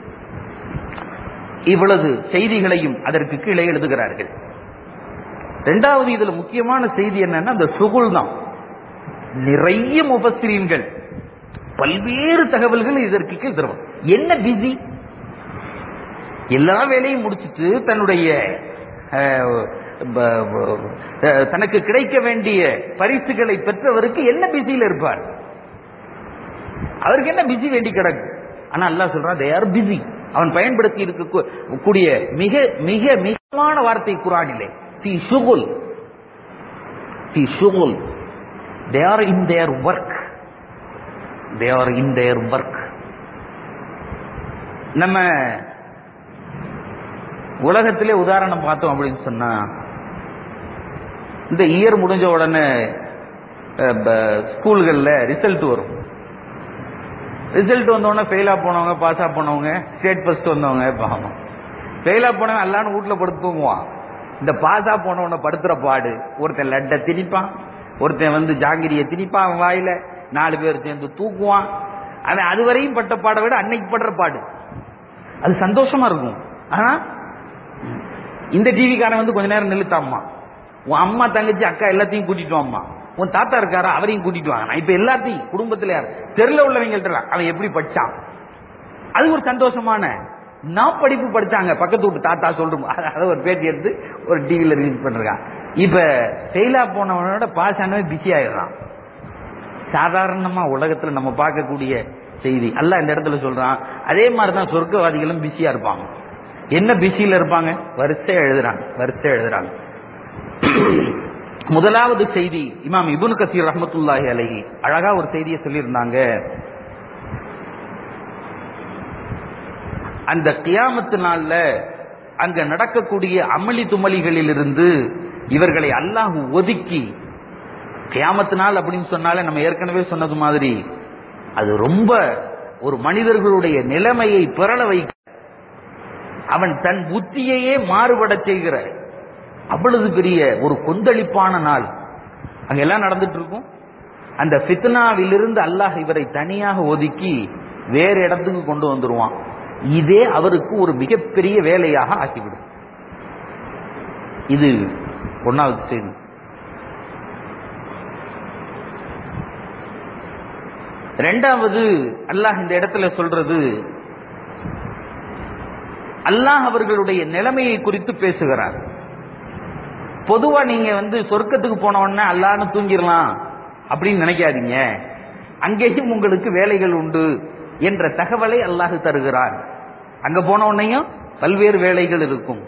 இவ்வளவு செய்திகளையும் அதற்கு கீழே எழுதுகிறார்கள் இரண்டாவது இதுல முக்கியமான செய்தி என்னன்னா அந்த சுகுல் தான் நிறைய முபஸ்திரீன்கள் பல்வேறு தகவல்கள் இதற்கு கீழ் தருவோம் என்ன பிஸி எல்லா வேலையும் முடிச்சிட்டு தன்னுடைய அஹ், ப- ப- அஹ், தனக்கு கிடைக்க வேண்டிய பரிசுகளை பெற்றவருக்கு என்ன பிஸியில் இருப்பார் அவருக்கு என்ன பிஸி வேண்டி கிடக்கு ஆனா அல்லாஹ் சொல்றான் they are பிஸி அவன் பயன்படுத்தி இருக்க கூடிய மிக மிக மிகமான வார்த்தை குரானிலே தி ஷுகுல் தி ஷுகுல் they are in their work they are in their work நம்ம உலகத்திலே உதாரணம் பார்த்தோம் அப்படின்னு சொன்னா இந்த இயர் முடிஞ்ச உடனே ஸ்கூல்களில் ரிசல்ட் வரும் ரிசல்ட் வந்தவொடனே ஃபெயிலா போனவங்க பாஸா போனவங்க ஸ்டேட் ஃபர்ஸ்ட் வந்தவங்க பாவம் ஃபெயிலா போனவன் எல்லாரும் வீட்டுல படுத்து தூங்குவான் இந்த பாஸா போனவனை படுத்துற பாடு ஒருத்தன் லட்டை திணிப்பான் ஒருத்தன் வந்து ஜாங்கிரியை திணிப்பான் அவன் வாயில நாலு பேர் சேர்ந்து தூக்குவான் அவன் அதுவரையும் பட்ட பாடை விட அன்னைக்கு படுற பாடு அது சந்தோஷமா இருக்கும் ஆனா இந்த டிவிக்காரன் வந்து கொஞ்ச நேரம் நிறுத்தாம்மா உன் அம்மா தங்கச்சி அக்கா எல்லாத்தையும் கூட்டிட்டு வாம்மா உன் தாத்தா இருக்காரா அவரையும் கூட்டிட்டு வாங்க நான் இப்ப எல்லாத்தையும் குடும்பத்துல யார் தெருல உள்ளவங்கள்ட்ட அவன் எப்படி படிச்சான் அது ஒரு சந்தோஷமான நான் படிப்பு படிச்சாங்க பக்கத்து வீட்டு தாத்தா சொல்றோம் அதை ஒரு பேட்டி எடுத்து ஒரு டிவில ரிலீஸ் பண்றான் இப்ப ஃபெயிலா போனவனோட பாஸ் ஆனவன் பிஸி ஆயிடுறான் சாதாரணமா உலகத்துல நம்ம பார்க்கக்கூடிய செய்தி அல்லாஹ் இந்த இடத்துல சொல்றான் அதே மாதிரி தான் சொர்க்கவாதிகளும் பிஸியா இருப்பாங்க என்ன பிஸியில இருப்பாங்க வரிசை எழுதுறாங்க வரிசை எழுதுறாங்க முதலாவது செய்தி இமாம் இபுன் கசீர் ரஹமத்துல்லாஹி அலைஹி அழகா ஒரு செய்தியை சொல்லியிருந்தாங்க அந்த கியாமத்து நாள்ல அங்க நடக்கக்கூடிய அமளி துமளிகளிலிருந்து இவர்களை அல்லாஹ் ஒதுக்கி கியாமத்து நாள் அப்படின்னு சொன்னாலே நம்ம ஏற்கனவே சொன்னது மாதிரி அது ரொம்ப ஒரு மனிதர்களுடைய நிலைமையை பிறள வைக்க அவன் தன் புத்தியையே மாறுபடச் செய்கிற அவ்வளவு பெரிய ஒரு கொந்தளிப்பான நாள் அங்க எல்லாம் நடந்துட்டு இருக்கும் அந்த ஃபித்னாவிலிருந்து அல்லாஹ் இவரை தனியாக ஒதுக்கி வேற இடத்துக்கு கொண்டு வந்துருவான் இதே அவருக்கு ஒரு மிகப்பெரிய வேலையாக ஆக்கிவிடும் இது ஒன்னாவது செய்தி ரெண்டாவது அல்லாஹ் இந்த இடத்துல சொல்றது அல்லாஹ் அவர்களுடைய நிலைமையை குறித்து பேசுகிறார் பொதுவா நீங்க வந்து சொர்க்கத்துக்கு போன உடனே அல்லான்னு தூங்கிடலாம் அப்படின்னு நினைக்காதீங்க அங்கேயும் உங்களுக்கு வேலைகள் உண்டு என்ற தகவலை அல்லாஹ் தருகிறார் அங்க போன உடனேயும் பல்வேறு வேலைகள் இருக்கும்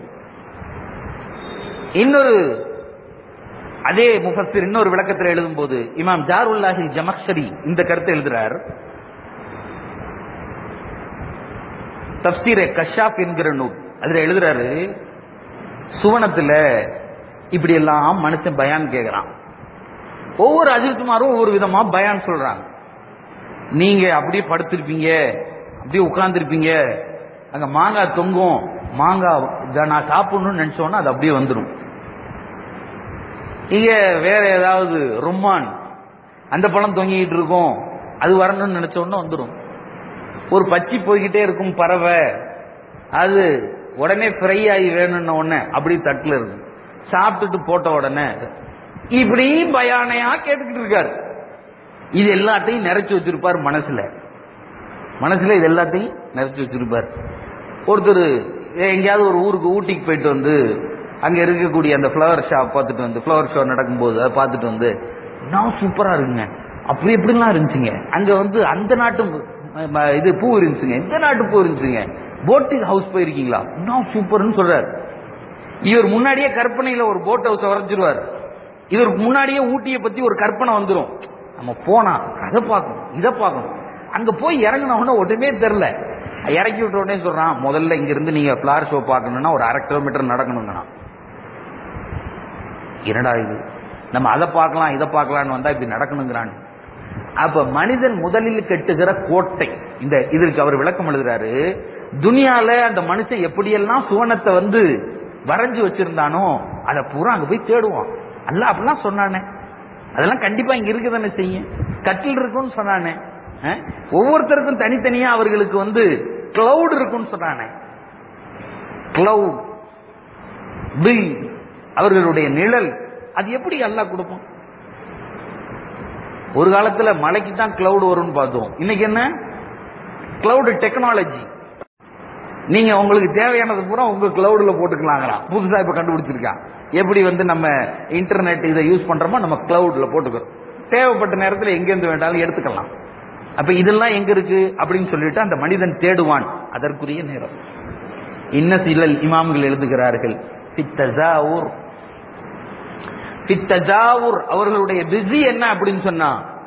இன்னொரு அதே முஃபஸ்ஸிர் இன்னொரு விளக்கத்தில் எழுதும்போது இமாம் ஜாருல்லாஹி ஜமக்ஷரி இந்த கருத்தை எழுதுறார் தப்சீரே கஷாப் என்கிற நூல் அதுல எழுதுறாரு சுவனத்துல இப்படி எல்லாம் மனுஷன் பயான் கேட்கிறான் ஒவ்வொரு அஜித்குமாரும் ஒவ்வொரு விதமா பயான் சொல்றாங்க நீங்க அப்படியே படுத்திருப்பீங்க அப்படியே உட்கார்ந்துருப்பீங்க அங்க மாங்காய் தொங்கும் மாங்காய் இதை நான் சாப்பிடணும்னு நினைச்சோன்னா அது அப்படியே வந்துடும் இங்க வேற ஏதாவது ரும்மான் அந்த பழம் தொங்கிட்டு இருக்கும் அது வரணும்னு நினைச்ச உடனே வந்துடும் ஒரு பச்சி போய்கிட்டே இருக்கும் பறவை அது உடனே ஃப்ரை ஆகி வேணும்னு உடனே அப்படி தட்டுல இருக்கும் சாப்பிட்டுட்டு போட்ட உடனே இப்படி பயானையா கேட்டுக்கிட்டு இருக்காரு இது எல்லாத்தையும் நிறைச்சு வச்சிருப்பார் மனசுல மனசுல இது எல்லாத்தையும் நிறைச்சு வச்சிருப்பார் ஒருத்தர் எங்கேயாவது ஒரு ஊருக்கு ஊட்டிக்கு போயிட்டு வந்து அங்க இருக்கக்கூடிய அந்த ஃப்ளவர் ஷாப் பார்த்துட்டு வந்து ஃப்ளவர் ஷோ நடக்கும்போது அதை பார்த்துட்டு வந்து நான் சூப்பரா இருக்குங்க அப்படி எப்படிலாம் இருந்துச்சுங்க அங்க வந்து அந்த நாட்டு ம- ம- இது பூ இருந்துச்சுங்க இந்த நாட்டு பூ இருந்துச்சுங்க போட்டிங் ஹவுஸ் போயிருக்கீங்களா நான் சூப்பர்னு சொல்றாரு இவர் முன்னாடியே கற்பனையில ஒரு போட் ஹவுஸ் வரைஞ்சிருவார் இவருக்கு முன்னாடியே ஊட்டியை பத்தி ஒரு கற்பனை வந்துரும் நம்ம போனா அதை பார்க்கணும் இதை பார்க்கணும் அங்க போய் இறங்கின உடனே ஒண்ணுமே தெரியல இறக்கி விட்ட உடனே சொல்றான் முதல்ல இங்க இருந்து நீங்க ஃபிளார் ஷோ பார்க்கணும்னா ஒரு அரை கிலோமீட்டர் நடக்கணுங்கண்ணா என்னடா இது நம்ம அதை பார்க்கலாம் இதை பார்க்கலாம்னு வந்தா இப்படி நடக்கணுங்கிறான் அப்ப மனிதன் முதலில் கட்டுகிற கோட்டை இந்த இதற்கு அவர் விளக்கம் எழுதுறாரு துனியால அந்த மனுஷன் எப்படியெல்லாம் சுவனத்தை வந்து வரைஞ்சு வச்சிருந்தானோ அதை பூரா அங்க போய் தேடுவான் அல்ல அப்படிலாம் சொன்னானே அதெல்லாம் கண்டிப்பா இங்க இருக்குதானே செய்யும் கட்டில் இருக்கும்னு சொன்னானே அஹ்? ஒவ்வொருத்தருக்கும் தனித்தனியா அவர்களுக்கு வந்து கிளவுட் இருக்கும்னு சொன்னானே கிளவுட் பில் அவர்களுடைய நிழல் அது எப்படி அல்லாஹ் கொடுப்பான் ஒரு காலத்துல மலைக்கு தான் கிளவுட் வரும்னு பார்த்தோம் இன்னைக்கு என்ன கிளவுட் டெக்னாலஜி நீங்க உங்களுக்கு தேவையானது பூரா உங்க கிளவுட்ல போட்டுக்கலாங்களாம் புதுசா இப்ப கண்டுபிடிச்சிருக்கான் எப்படி வந்து நம்ம இன்டர்நெட் இதை யூஸ் பண்றோமோ நம்ம கிளவுட்ல போட்டுக்கிறோம் தேவைப்பட்ட நேரத்தில் எங்கிருந்து வேண்டாலும் எடுத்துக்கலாம் அப்ப இதெல்லாம் எங்க இருக்கு அப்படின்னு சொல்லிட்டு அந்த மனிதன் தேடுவான் அதற்குரிய நேரம் இன்ன சிலல் இமாம்கள் எழுதுகிறார்கள் பித்தஜாவூர் பித்தஜாவூர் அவர்களுடைய பிஸி என்ன அப்படின்னு சொன்னா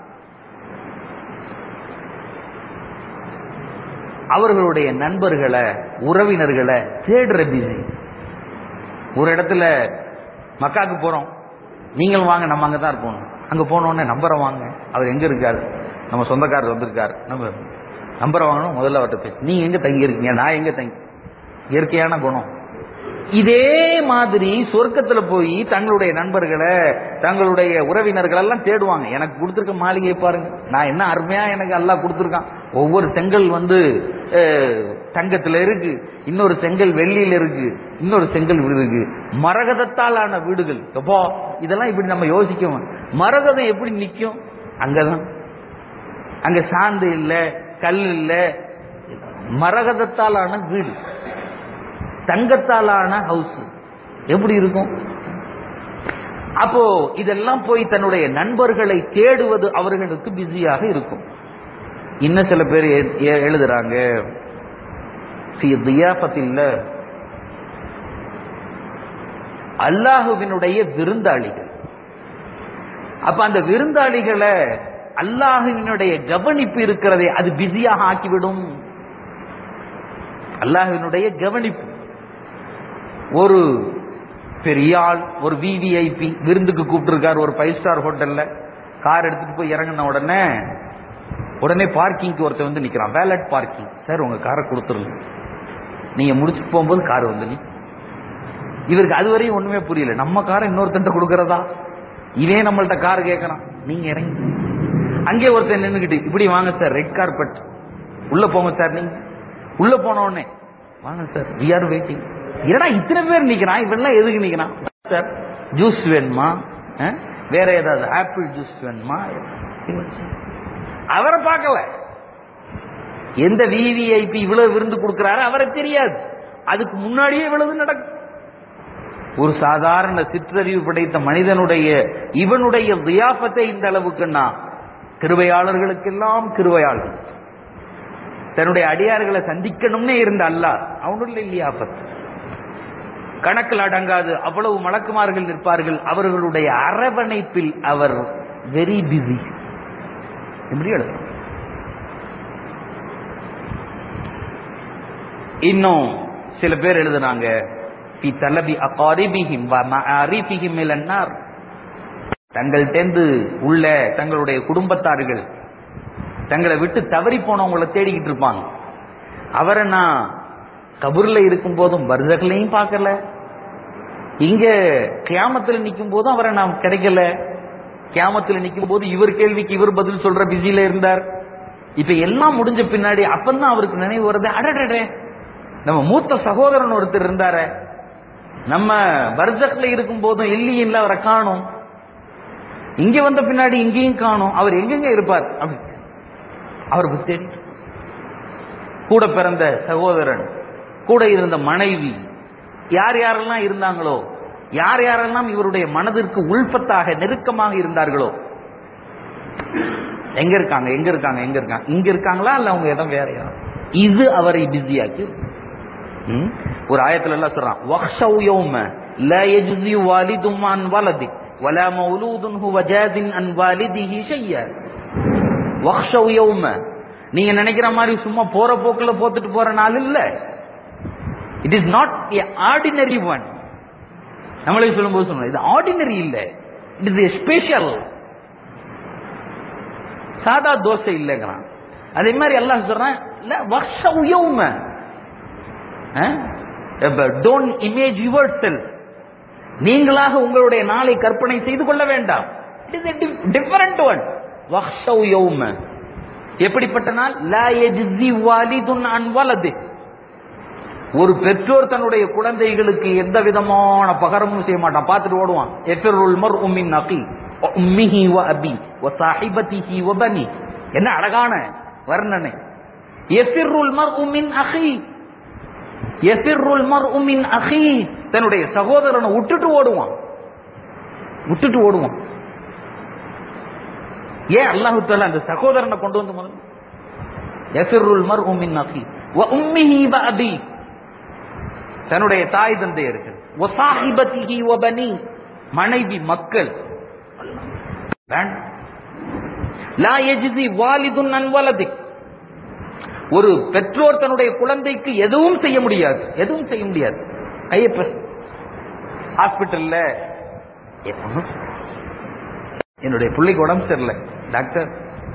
அவர்களுடைய நண்பர்களை உறவினர்களை தேடுற பிஸி ஒரு இடத்துல மக்காக்கு போறோம் நீங்களும் வாங்க நம்ம அங்க தான் இருப்போம் அங்க போன உடனே நம்பரை வாங்க அவர் எங்க இருக்காரு நம்ம சொந்தக்காரர் வந்திருக்காரு நம்ம நம்பரை வாங்கணும் முதல்ல அவர்கிட்ட பேசு நீங்க எங்க தங்கி இருக்கீங்க நான் எங்க தங்கி இயற்கையான குணம் இதே மாதிரி சொர்க்கத்துல போய் தங்களுடைய நண்பர்களை தங்களுடைய உறவினர்கள் எல்லாம் தேடுவாங்க எனக்கு கொடுத்துருக்க மாளிகையை பாருங்க நான் என்ன அருமையா எனக்கு எல்லாம் கொடுத்துருக்கான் ஒவ்வொரு செங்கல் வந்து அஹ், தங்கத்துல இருக்கு இன்னொரு செங்கல் வெள்ளியில இருக்கு இன்னொரு செங்கல் வீடு இருக்கு மரகதத்தால் ஆன வீடுகள் எப்போ இதெல்லாம் இப்படி நம்ம யோசிக்கணும் மரகதம் எப்படி நிக்கும் அங்கதான் அங்க சாந்து இல்ல கல் இல்ல மரகதத்தால் ஆன வீடு தங்கத்தாலான ஹவுஸ் எப்படி இருக்கும் அப்போ இதெல்லாம் போய் தன்னுடைய நண்பர்களை தேடுவது அவர்களுக்கு பிஸியாக இருக்கும் இன்னும் சில பேர் எ- எ- எழுதுறாங்க "ஃபி தியாஃபத்தில்ல அல்லாஹுவினுடைய விருந்தாளிகள் அப்ப அந்த விருந்தாளிகளை அல்லாஹுவினுடைய கவனிப்பு இருக்கிறதே அது பிஸியாக ஆக்கிவிடும் அல்லாஹ்வினுடைய கவனிப்பு ஒரு பெரிய ஆள் ஒரு விவிஐபி விருந்துக்கு கூப்பிட்டுருக்காரு ஒரு ஃபைவ் ஸ்டார் ஹோட்டல்ல கார் எடுத்துட்டு போய் இறங்கின உடனே உடனே பார்க்கிங்க்கு ஒருத்தன் வந்து நிக்கிறான் வேலட் பார்க்கிங் சார் உங்க காரை கொடுத்துருங்க நீங்க முடிச்சுட்டு போகும்போது கார் வந்து நிக்கும். இவருக்கு அது வரையும் ஒண்ணுமே புரியல நம்ம காரை இன்னொருத்தன்ட்ட கொடுக்கறதா இவன் நம்மள்ட்ட கார் கேட்கறான் நீங்க இறங்கி அங்கே ஒருத்தன் நின்னுக்கிட்டு இப்படி வாங்க சார் ரெட் கார்பெட் உள்ள போங்க சார் நீங்க உள்ள போன உடனே வாங்க சார் வி ஆர் வெயிட்டிங் என்னடா இத்தனை பேர் நிக்கிறான் இவெல்லாம் எதுக்கு நிக்கிறான் சார் ஜூஸ் வேணுமா அஹ்? வேற ஏதாவது ஆப்பிள் ஜூஸ் வேணுமா அவரை பார்க்கல எந்த விவிஐபி இவ்வளவு விருந்து கொடுக்கிறாரு அவரை தெரியாது அதுக்கு முன்னாடியே இவ்வளவு நடக்கும் ஒரு சாதாரண சிற்றறிவு படைத்த மனிதனுடைய இவனுடைய தியாபத்தை இந்த அளவுக்குன்னா கிருபையாளர்களுக்கெல்லாம் கிருபையாளர் தன்னுடைய அடியார்களை சந்திக்கணும்னே இருந்த அல்லாஹ் அவனுள்ள இல்லையாபத் கணக்கில் அடங்காது அவ்வளவு மலக்குமார்கள் நிற்பார்கள் அவர்களுடைய அரவணைப்பில் அவர் வெரி பிஸி எப்படி எழுதும் இன்னும் சில பேர் எழுதுனாங்க ஃபி தலபி அகாரிபிஹிம் வ மஆரிஃபிஹிம் இலன்னார் தங்கள் தேர்ந்து உள்ள தங்களுடைய குடும்பத்தார்கள் தங்களை விட்டு தவறி போனவங்களை தேடிக்கிட்டு இருப்பாங்க அவரை நான் கபூர்ல இருக்கும் போதும் பர்சகளையும் பார்க்கல இங்க கியாமத்துல நிக்கும் போதும் அவரை நான் கிடைக்கல கியாமத்துல நிக்கும் போது இவர் கேள்விக்கு இவர் பதில் சொல்ற பிஸியில இருந்தார் இப்ப எல்லாம் முடிஞ்ச பின்னாடி அப்பந்தான் அவருக்கு நினைவு வருது அடடடே நம்ம மூத்த சகோதரன் ஒருத்தர் இருந்தார நம்ம பர்ஜக்ல இருக்கும் போதும் இல்லையில்ல அவரை காணும் இங்க வந்த பின்னாடி இங்கேயும் காணும் அவர் எங்கெங்க இருப்பார் அப்படி அவருக்கு தேடி கூட பிறந்த சகோதரன் கூட இருந்த மனைவி யார் யாரெல்லாம் இருந்தாங்களோ யார் யாரெல்லாம் இவருடைய மனதிற்கு உள்பத்தாக நெருக்கமாக இருந்தார்களோ எங்க இருக்காங்க எங்க இருக்காங்க எங்க இருக்காங்க இங்க இருக்காங்களா இல்ல அவங்க இடம் வேறையா இது அவரை பிஸியாக்கி ம்? ஒரு ஆயத்துல எல்லாம் சொல்றான் வக்ஷவ் யௌம லா யஜ்ஸி வாலிதும் அன் வலதி வலா மௌலூதுன் ஹுவ ஜாதின் அன் வாலிதிஹி ஷையா வக்ஷவ் யௌம நீங்க நினைக்கிற மாதிரி சும்மா போற போக்குல போத்துட்டு போற நாள் இல்ல it is not a ordinary one நம்மளே சொல்லும்போது சொன்னோம் இது ஆர்டினரி இல்ல இட் இஸ் ஏ ஸ்பெஷல் சாதா தோசை இல்லைங்கிறான் அதே மாதிரி எல்லாம் சொல்றான் இல்ல வருஷ உயவும டோன்ட் இமேஜ் யுவர் செல் நீங்களாக உங்களுடைய நாளை கற்பனை செய்து கொள்ள வேண்டாம் இட் இஸ் டிஃபரண்ட் ஒன் வக்ஷ உயவும எப்படிப்பட்ட நாள் லா யஜ்ஸி வாலிதுன் அன் வலது ஒரு பெற்றோர் தன்னுடைய குழந்தைகளுக்கு எந்த விதமான பகரமும் செய்ய மாட்டான் பார்த்துட்டு ஓடுவான் எஃபிருல் மர் உம்மின் அகி உம்மிஹி வ அபி வ சாஹிபதிஹி வ பனி என்ன அழகான வர்ணனை எஃபிருல் மர் உம்மின் அகி எஃபிருல் மர் உம்மின் அகி தன்னுடைய சகோதரனை விட்டுட்டு ஓடுவான் விட்டுட்டு ஓடுவான் ஏன் அல்லாஹு தாலா அந்த சகோதரனை கொண்டு வந்து முதல்ல எஃபிருல் மர் உம்மின் அகி வ உம்மிஹி வ அபி தன்னுடைய தாய் தந்தையர்கள் ஒசாஹிபதிஹி வபனி மனைவி மக்கள் வேண்டாம். லா யஜ்ஸி வாலிதுன் அன் வலதி ஒரு பெற்றோர் தன்னுடைய குழந்தைக்கு எதுவும் செய்ய முடியாது எதுவும் செய்ய முடியாது கையை பிரஸ் ஹாஸ்பிட்டல்ல என்னுடைய பிள்ளைக்கு உடம்பு சரியில்லை டாக்டர்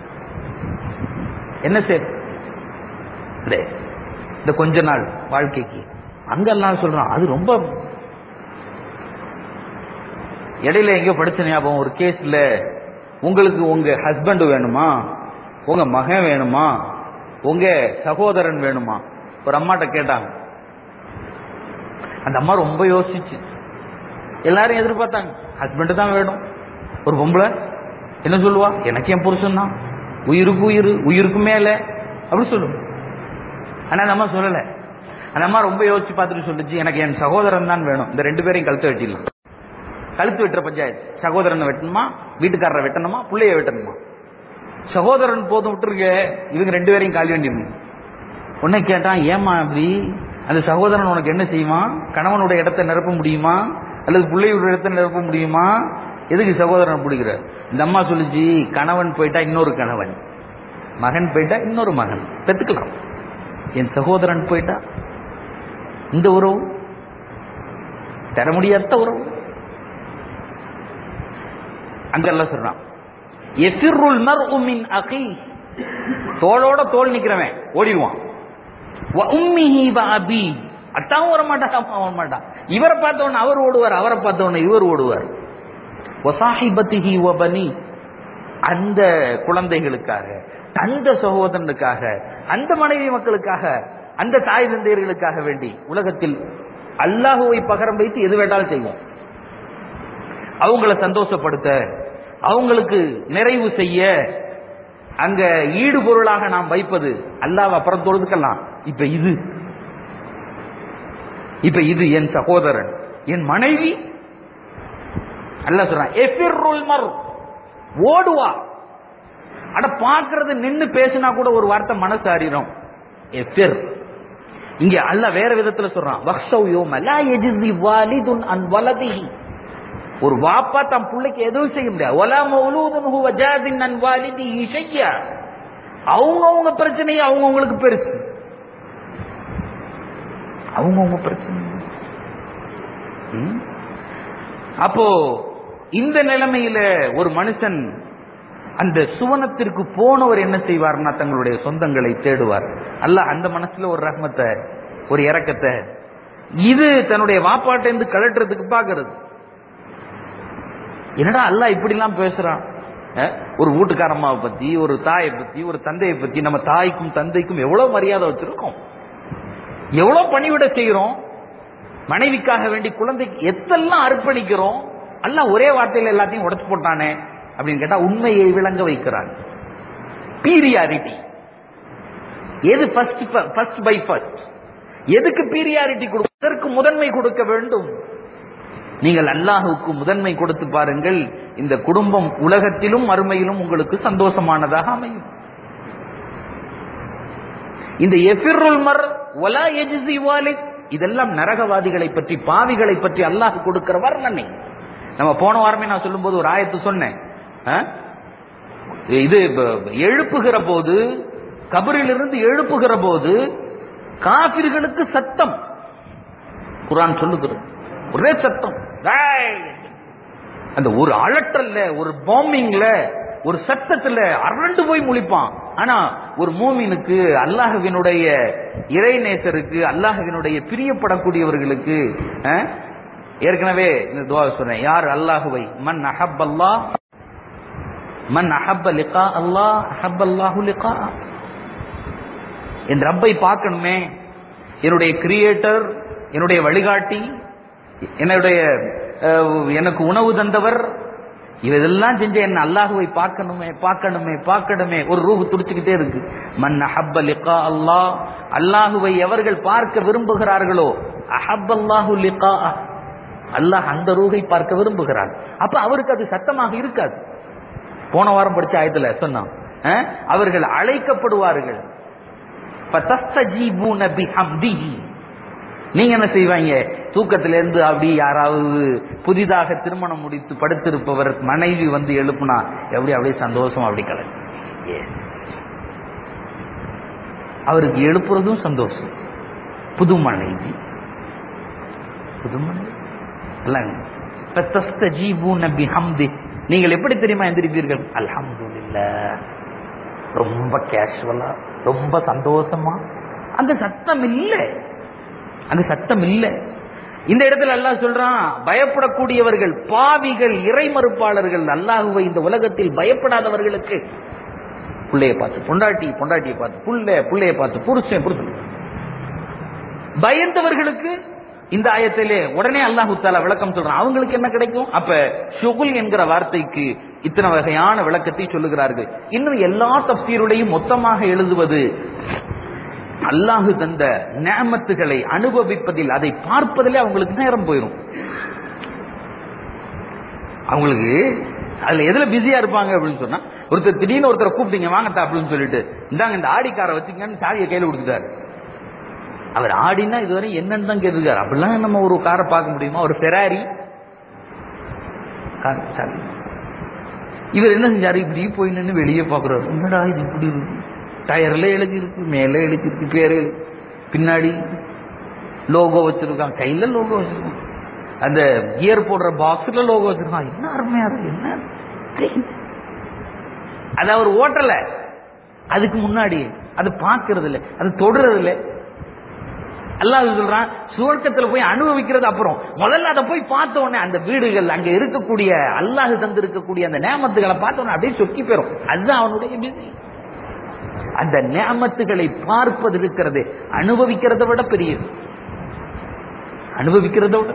என்ன சார் இல்ல, இந்த கொஞ்ச நாள் வாழ்க்கைக்கு அங்கெல்லாம் சொல்றான் அது ரொம்ப இடையில எங்கேயோ படிச்ச ஞாபகம் ஒரு கேஸ்ல உங்களுக்கு உங்க ஹஸ்பண்ட் வேணுமா உங்க மகன் வேணுமா உங்க சகோதரன் வேணுமா ஒரு அம்மாட்ட கேட்டாங்க அந்த அம்மா ரொம்ப யோசிச்சு எல்லாரும் எதிர்பார்த்தாங்க ஹஸ்பண்ட் தான் வேணும் ஒரு பொம்பளை என்ன சொல்லுவா எனக்கு என் புருஷன் தான் உயிருக்கு உயிர் உயிருக்கு மேல அப்படி சொல்லுங்க ஆனா அந்த அம்மா சொல்லல அந்த அம்மா ரொம்ப யோசிச்சு பார்த்துட்டு சொல்லுச்சு எனக்கு என் சகோதரன் தான் வேணும் இந்த ரெண்டு பேரையும் கழுத்து வெட்டிடலாம் கழுத்து வெட்டுற பஞ்சாயத்து சகோதரனை வெட்டணுமா வீட்டுக்காரரை வெட்டணுமா பிள்ளைய வெட்டணுமா சகோதரன் போதும் விட்டுருக்க இவங்க ரெண்டு பேரையும் காலி வேண்டியது உன்னை கேட்டான் ஏமா அப்படி அந்த சகோதரன் உனக்கு என்ன செய்வான் கணவனுடைய இடத்தை நிரப்ப முடியுமா அல்லது பிள்ளையோட இடத்தை நிரப்ப முடியுமா எதுக்கு சகோதரன் பிடிக்கிற இந்த அம்மா சொல்லுச்சு கணவன் போயிட்டா இன்னொரு கணவன் மகன் போயிட்டா இன்னொரு மகன் பெத்துக்கலாம் என் சகோதரன் போயிட்டா இந்த உறவு தர முடியாத உறவு அங்கெல்லாம் சொல்றான் எஃபிருல் மர்உ மின் அகி தோளோட தோள் நிக்கிறவன் ஓடிடுவான் வ உம்மிஹி வ அபி அத்தாவும் வர மாட்டான் அம்மாவும் வர மாட்டான் இவரை பார்த்த உடனே அவர் ஓடுவார் அவரை பார்த்த உடனே இவர் ஓடுவார் வசாஹிபத்திஹி வ பனி அந்த குழந்தைகளுக்காக அந்த சகோதரனுக்காக அந்த மனைவி மக்களுக்காக அந்த தாய் தந்தையர்களுக்காக வேண்டி உலகத்தில் அல்லாஹுவை பகரம் வைத்து எது வேண்டாலும் செய்வோம் அவங்கள சந்தோஷப்படுத்த அவங்களுக்கு நிறைவு செய்ய அங்க ஈடு பொருளாக நாம் வைப்பது அல்லாஹ் அப்புறம் தொழுதுக்கலாம் இப்ப இது இப்ப இது என் சகோதரன் என் மனைவி அல்லாஹ் சொல்றான் எஃபிர்ருல் மர் ஓடுவா அட பாக்குறது நின்னு பேசினா கூட ஒரு வார்த்தை மனசு அறிறோம் எஃபிர் இங்க அல்லாஹ் வேற விதத்துல சொல்றான் வக்ஷவ் யோம லா யஜ்ஸி வாலிதுன் அன் வலதிஹி ஒரு வாப்பா தன் பிள்ளைக்கு எதுவும் செய்ய முடியாது ஒலா மௌலூதுன் ஹுவ ஜாதின் அன் வாலிதிஹி ஷையா அவங்க அவங்க பிரச்சனையை அவங்க அவங்களுக்கு பெருசு அவங்கவுங்க பிரச்சனை ம்? அப்போ இந்த நிலைமையில ஒரு மனுஷன் அந்த சுவனத்திற்கு போனவர் என்ன செய்வார்னா தங்களுடைய சொந்தங்களை தேடுவார் அல்லாஹ் அந்த மனசுல ஒரு ரஹ்மத்தை ஒரு இரக்கத்தை இது தன்னுடைய வாப்பாட்டை இருந்து கலட்டுறதுக்கு பாக்குறது என்னடா அல்லாஹ் இப்படி எல்லாம் பேசுறான் அஹ், ஒரு வீட்டுக்காரம்மாவை பத்தி ஒரு தாயை பத்தி ஒரு தந்தையை பத்தி நம்ம தாய்க்கும் தந்தைக்கும் எவ்வளவு மரியாதை வச்சிருக்கோம் எவ்வளவு பணிவிட செய்கிறோம் மனைவிக்காக வேண்டி குழந்தைக்கு எத்தெல்லாம் அர்ப்பணிக்கிறோம் அல்லாஹ் ஒரே வார்த்தையில எல்லாத்தையும் உடைச்சு போட்டானே அப்படின்னு கேட்டா உண்மையை விளங்க வைக்கிறான் பீரியாரிட்டி எது ஃபர்ஸ்ட் ஃபர்ஸ்ட் பை ஃபர்ஸ்ட் எதுக்கு பீரியாரிட்டி கொடுப்பதற்கு முதன்மை கொடுக்க வேண்டும் நீங்கள் அல்லாஹுக்கு முதன்மை கொடுத்து பாருங்கள் இந்த குடும்பம் உலகத்திலும் மறுமையிலும் உங்களுக்கு சந்தோஷமானதாக அமையும் இந்த எஃபிருல் மர் ஒலா எஜிசி வாலிக் இதெல்லாம் நரகவாதிகளை பற்றி பாவிகளை பற்றி அல்லாஹ் கொடுக்கிற வர்ணனை நம்ம போன வாரமே நான் சொல்லும்போது ஒரு ஆயத்து சொன்னேன் ஆ? இது ப- எழுப்புகிற போது கபரிலிருந்து எழுப்புகிற போது காபிர்களுக்கு சத்தம் குரான் சொல்லுகிறது ஒரே சத்தம் டேய்! அந்த ஒரு அலட்டல்ல ஒரு பாம்பிங்ல ஒரு சத்தத்துல அரண்டு போய் முழிப்பான் ஆனா ஒரு மூமினுக்கு அல்லாஹ்வினுடைய இறைநேசருக்கு அல்லாஹ்வினுடைய பிரியப்படக்கூடியவர்களுக்கு அஹ், ஏற்கனவே இந்த துவா சொன்னேன் யார் அல்லாஹுவை மன் அஹப் அல்லாஹ் மன் அஹப்ப லிகா அல்லாஹ் அஹப் அல்லாஹு லிகா என் ரப்பை பார்க்கணுமே என்னுடைய கிரியேட்டர் என்னுடைய வழிகாட்டி என்னுடைய அஹ், எனக்கு உணவு தந்தவர் இதெல்லாம் செஞ்ச என்ன அல்லாஹுவை பார்க்கணுமே பார்க்கணுமே பார்க்கணுமே ஒரு ரூஹு துடிச்சுக்கிட்டே இருக்கு மன் அஹப்ப லிகா அல்லாஹ் அல்லாஹுவை எவர்கள் பார்க்க விரும்புகிறார்களோ அஹப் அல்லாஹு லிகா அல்லாஹ் அந்த ரூஹை பார்க்க விரும்புகிறான் அப்ப அவருக்கு அது சத்தமாக இருக்காது போன வாரம் படிச்ச ஆயத்துல சொன்னான் அஹ், அவர்கள் அழைக்கப்படுவார்கள் فَتَسْتَجِيبُونَ بِحَمْدِهِ. நீங்க என்ன செய்வாங்க தூக்கத்துல இருந்து அப்படி யாராவது புதிதாக திருமணம் முடித்து படுத்திருப்பவர் மனைவி வந்து எழுப்புனா எப்படி அப்படியே சந்தோஷம் அப்படி கலக்கு அவருக்கு எழுப்புறதும் சந்தோஷம் புது மனைவி புது மனைவி எல்லாம் فَتَسْتَجِيبُونَ بِحَمْدِهِ. நீங்கள் எப்படி தெரியுமா எந்திரிப்பீர்கள் அல்ஹம்துலில்லாஹ் ரொம்ப கேஷுவலா ரொம்ப சந்தோஷமா அங்க சத்தம் இல்ல அங்க சத்தம் இல்ல இந்த இடத்துல அல்லாஹ் சொல்றான் பயப்படக்கூடியவர்கள் பாவிகள் இறை மறுப்பாளர்கள் அல்லாஹுவை இந்த உலகத்தில் பயப்படாதவர்களுக்கு புள்ளைய பார்த்து பொண்டாட்டி பொண்டாட்டியை பார்த்து புள்ள புள்ளைய பார்த்து புருஷன் புருஷன் பயந்தவர்களுக்கு இந்த ஆயத்திலே உடனே அல்லாஹு தாலா விளக்கம் சொல்றான் அவங்களுக்கு என்ன கிடைக்கும் அப்ப ஷுகுல் என்கிற வார்த்தைக்கு இத்தனை வகையான விளக்கத்தை சொல்லுகிறார்கள் இன்னும் எல்லா தப்சீருடையும் மொத்தமாக எழுதுவது அல்லாஹு தந்த நேமத்துகளை அனுபவிப்பதில் அதை பார்ப்பதிலே அவங்களுக்கு நேரம் போயிடும் அவங்களுக்கு அதுல எதுல பிஸியா இருப்பாங்க அப்படின்னு சொன்னா ஒருத்தர் திடீர்னு ஒருத்தரை கூப்பிட்டீங்க வாங்கத்தா அப்படின்னு சொல்லிட்டு இந்தாங்க இந்த ஆடிக்காரை வச்சுக்கங்கன்னு சாவியை கையில கொடுத்துட்டாரு அவர் ஆடினா இதுவரை என்னன்னு தான் கேட்டிருக்காரு அப்படிலாம் நம்ம ஒரு காரை பார்க்க முடியுமா ஒரு ஃபெராரி கார் சாவி இவர் என்ன செஞ்சாரு இப்படி போய் நின்று வெளியே பார்க்குறாரு என்னடா இது இப்படி இருக்கு டயர்ல எழுதி இருக்கு மேல எழுதி இருக்கு பேரு எழுதி பின்னாடி லோகோ வச்சிருக்கான் கையில லோகோ வச்சிருக்கான் அந்த கியர் போடுற பாக்ஸ்ல லோகோ வச்சிருக்கான் என்ன அருமையா இருக்கு என்ன தெரியும். அது அவர் ஓட்டல அதுக்கு முன்னாடி அது பார்க்கறது இல்ல அது தொடுறது இல்ல அல்லாஹ் சொல்றான் சுவர்க்கத்துல போய் அனுபவிக்கிறது அப்புறம் முதல்ல அதை போய் பார்த்த உடனே அந்த வீடுகள் அங்க இருக்கக்கூடிய அல்லாஹ் தந்திருக்கக்கூடிய அந்த நேமத்துகளை பார்த்த உடனே அப்படியே சொக்கி போயிரும் அதுதான் அவனுடைய பிஸி அந்த நேமத்துகளை பார்ப்பது இருக்கிறது அனுபவிக்கிறதை விட பெரியது அனுபவிக்கிறத விட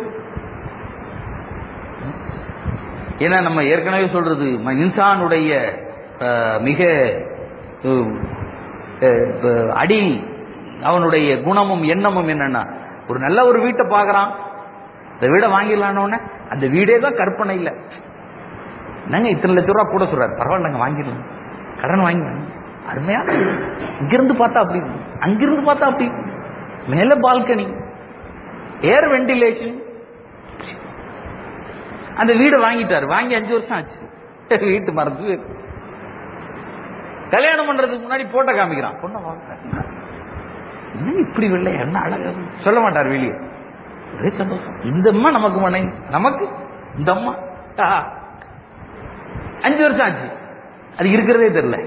ஏன்னா நம்ம ஏற்கனவே சொல்றது ம- இன்சானுடைய அஹ், மிக அஹ், அஹ், அடி அவனுடைய குணமும் எண்ணமும் என்னன்னா ஒரு நல்ல ஒரு வீட்டை பார்க்கறான் இந்த வீடை வாங்கிடலான்னு அந்த வீடே தான் கற்பனை இல்லை என்னங்க இத்தனை லட்ச ரூபா கூட சொல்றாரு பரவாயில்லங்க வாங்கிடலாம் கடன் வாங்கிடலாம் அருமையான வீடு. இங்கிருந்து பார்த்தா அப்படி இருக்கு. அங்கிருந்து பார்த்தா அப்படி இருக்கு. மேல பால்கனி ஏர் வெண்டிலேஷன் அந்த வீடு வாங்கிட்டாரு வாங்கி அஞ்சு வருஷம் ஆச்சு வீட்டு மறந்து கல்யாணம் பண்றதுக்கு முன்னாடி போட்டோ காமிக்கிறான் பொண்ணை வாங்க என்ன இப்படி வெள்ளை என்ன அழகா இருக்கு. சொல்ல மாட்டார் வெளியே ஒரே சந்தோஷம் இந்த அம்மா நமக்கு மனைவி நமக்கு இந்த அம்மா ஆ. அஞ்சு வருஷம் ஆச்சு அது இருக்கிறதே தெரியல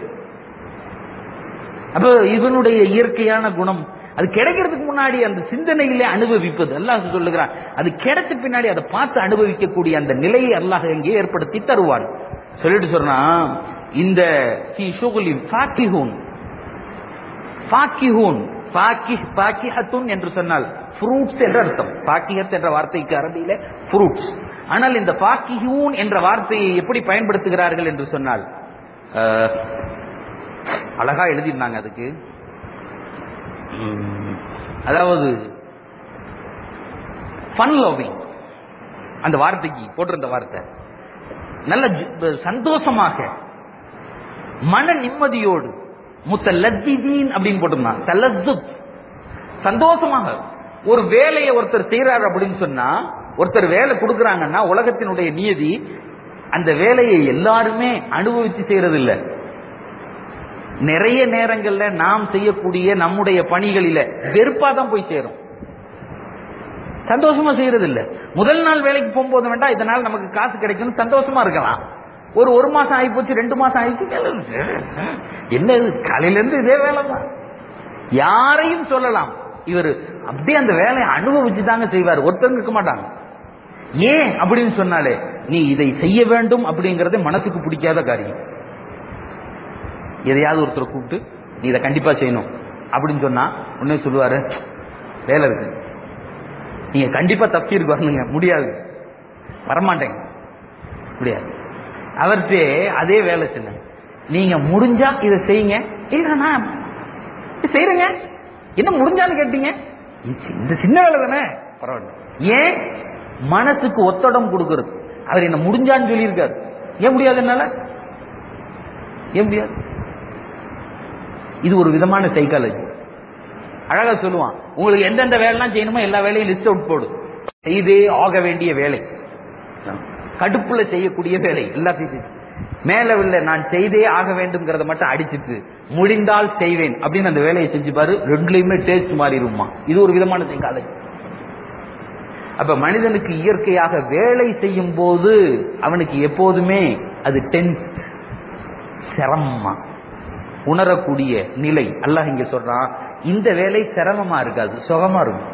அப்ப இவனுடைய இயற்கையான குணம் அது கிடைக்கிறதுக்கு முன்னாடி அந்த சிந்தனையிலே அனுபவிப்பது அல்லாஹ் சொல்லுகிறான் அது கிடைச்ச பின்னாடி அதை பார்த்து அனுபவிக்கக்கூடிய அந்த நிலையை அல்லாஹ் எங்கே ஏற்படுத்தி தருவான் சொல்லிட்டு சொன்னா இந்த ஃபீ ஷுகுலின் ஃபாக்கிஹூன் ஃபாக்கிஹூன் ஃபாக்கிஹ் ஃபாக்கிஹத்துன் என்று சொன்னால் ஃப்ரூட்ஸ் என்ற அர்த்தம் ஃபாக்கிஹத் என்ற வார்த்தைக்கு அரபியில ஃப்ரூட்ஸ் ஆனால் இந்த ஃபாக்கிஹூன் என்ற வார்த்தையை எப்படி பயன்படுத்துகிறார்கள் என்று சொன்னால் அஹ், அழகா எழுதியிருந்தாங்க அதுக்கு உம், அதாவது ஃபன் லவ்விங் அந்த வார்த்தைக்கு போட்டிருந்த வார்த்தை நல்ல ஜு- சந்தோஷமாக மன நிம்மதியோடு முத்த லத்தீதீன் அப்படின்னு போட்டிருந்தான் தலத்துப் சந்தோஷமாக ஒரு வேலையை ஒருத்தர் செய்யறாரு அப்படின்னு சொன்னா ஒருத்தர் வேலை கொடுக்கறாங்கன்னா உலகத்தினுடைய நியதி அந்த வேலையை எல்லாருமே அனுபவிச்சு செய்யறது இல்ல நிறைய நேரங்கள்ல நாம் செய்யக்கூடிய நம்முடைய பணிகளில வெறுப்பா தான் போய் சேரும் சந்தோஷமா செய்யறது இல்ல முதல் நாள் வேலைக்கு போகும்போது வேண்டாம் இதனால நமக்கு காசு கிடைக்கும் சந்தோஷமா இருக்கலாம் ஒரு ஒரு மாசம் ஆகி போச்சு ரெண்டு மாசம் ஆயிடுச்சு என்ன இது காலையில இருந்து இதே வேலை தான் யாரையும் சொல்லலாம் இவர் அப்படியே அந்த வேலையை அனுபவிச்சு தாங்க செய்வார் ஒருத்தங்க இருக்க மாட்டாங்க ஏன் அப்படின்னு சொன்னாலே நீ இதை செய்ய வேண்டும் அப்படிங்கறது மனசுக்கு பிடிக்காத காரியம் எதையாவது ஒருத்தர் கூப்பிட்டு நீ இதை கண்டிப்பா செய்யணும் அப்படின்னு சொன்னா உடனே சொல்லுவாரு வேலை இருக்கு நீங்க கண்டிப்பா தப்சீருக்கு வரணுங்க முடியாது வரமாட்டேங்க முடியாது அவர்கிட்ட அதே வேலை சொன்ன நீங்க முடிஞ்சா இதை செய்யுங்க இல்ல நான் செய்யறேங்க என்ன முடிஞ்சான்னு கேட்டீங்க இது இந்த சின்ன வேலை தானே பரவாயில்ல ஏன் மனசுக்கு ஒத்தடம் கொடுக்கிறது அவர் என்ன முடிஞ்சான்னு சொல்லியிருக்காரு ஏன் முடியாது என்னால ஏன் முடியாது இது ஒரு விதமான சைக்காலஜி அழகா சொல்லுவான் உங்களுக்கு எந்தெந்த வேலைலாம் செய்யணுமோ எல்லா வேலையும் லிஸ்ட் அவுட் போடு செய்தே ஆக வேண்டிய வேலை கடுப்புல செய்யக்கூடிய வேலை எல்லாத்தையும் செய். மேல உள்ள நான் செய்தே ஆக வேண்டும்ங்கிறத மட்டும் அடிச்சிட்டு முடிந்தால் செய்வேன் அப்படின்னு அந்த வேலையை செஞ்சு பாரு ரெண்டுலயுமே டேஸ்ட் மாறிடுமா இது ஒரு விதமான சைக்காலஜி அப்ப மனிதனுக்கு இயற்கையாக வேலை செய்யும் போது அவனுக்கு எப்போதுமே அது டென்ஸ் சிரமமா உணரக்கூடிய நிலை அல்லாஹ் இங்க சொல்றான் இந்த வேலை சிரமமா இருக்காது சுகமா இருக்கும்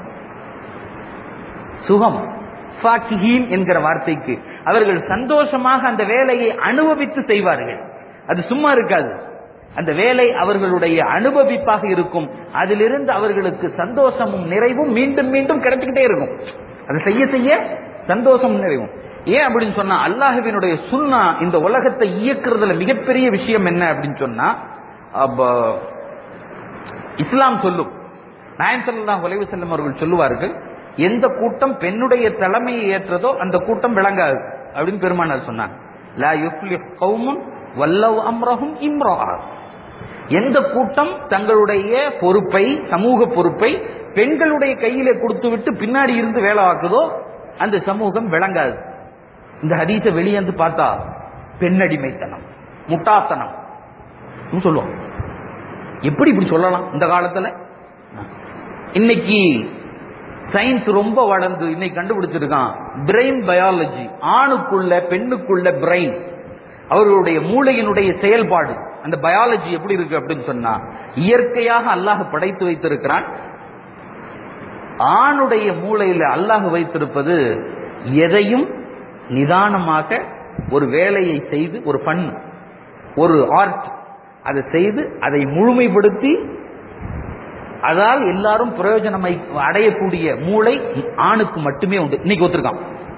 சுகம் ஃபாக்கிஹீன் என்கிற வார்த்தைக்கு அவர்கள் சந்தோஷமாக அந்த வேலையை அனுபவித்து செய்வார்கள் அது சும்மா இருக்காது அந்த வேலை அவர்களுடைய அனுபவிப்பாக இருக்கும் அதிலிருந்து அவர்களுக்கு சந்தோஷமும் நிறைவும் மீண்டும் மீண்டும் கிடைச்சுக்கிட்டே இருக்கும் அதை செய்ய செய்ய சந்தோஷமும் நிறைவும் ஏன் அப்படின்னு சொன்னா அல்லாஹுவினுடைய சுன்னா இந்த உலகத்தை இயக்குறதுல மிகப்பெரிய விஷயம் என்ன அப்படின்னு சொன்னா அப்ப இஸ்லாம் சொல்லும் நாயன் ஸல்லல்லாஹு அலைஹி வஸல்லம் அவர்கள் சொல்லுவார்கள் எந்த கூட்டம் பெண்ணுடைய தலைமையை ஏற்றதோ அந்த கூட்டம் விளங்காது அப்படின்னு பெருமானார் சொன்னாங்க லா யுஃப்லிஹ் கௌமுன் வல்லவ் அம்ரஹும் இம்ரா எந்த கூட்டம் தங்களுடைய பொறுப்பை சமூக பொறுப்பை பெண்களுடைய கையிலே கொடுத்து விட்டு பின்னாடி இருந்து வேலை ஆக்குதோ அந்த சமூகம் விளங்காது இந்த ஹதீஸை வெளியே வந்து பார்த்தா பெண்ணடிமைத்தனம் முட்டாத்தனம் ன்னு சொல்லுவோம் எப்படி இப்படி சொல்லலாம் இந்த காலத்துல இன்னைக்கு சயின்ஸ் ரொம்ப வளர்ந்து இன்னைக்கு கண்டுபிடிச்சிருக்கான் பிரெயின் பயாலஜி ஆணுக்குள்ள பெண்ணுக்குள்ள பிரெயின் அவர்களுடைய மூளையினுடைய செயல்பாடு அந்த பயாலஜி எப்படி இருக்கு அப்படின்னு சொன்னா இயற்கையாக அல்லாஹ் படைத்து வைத்திருக்கிறான் ஆணுடைய மூளையில அல்லாஹ் வைத்திருப்பது எதையும் நிதானமாக ஒரு வேலையை செய்து ஒரு பண் ஒரு ஆர்ட் அதை செய்து அதை முழுமைப்படுத்தி அதால் எல்லாரும் பிரயோஜனம் அடையக்கூடிய மூளை ஆணுக்கு மட்டுமே உண்டு இன்னைக்கு ஒத்துருக்கான்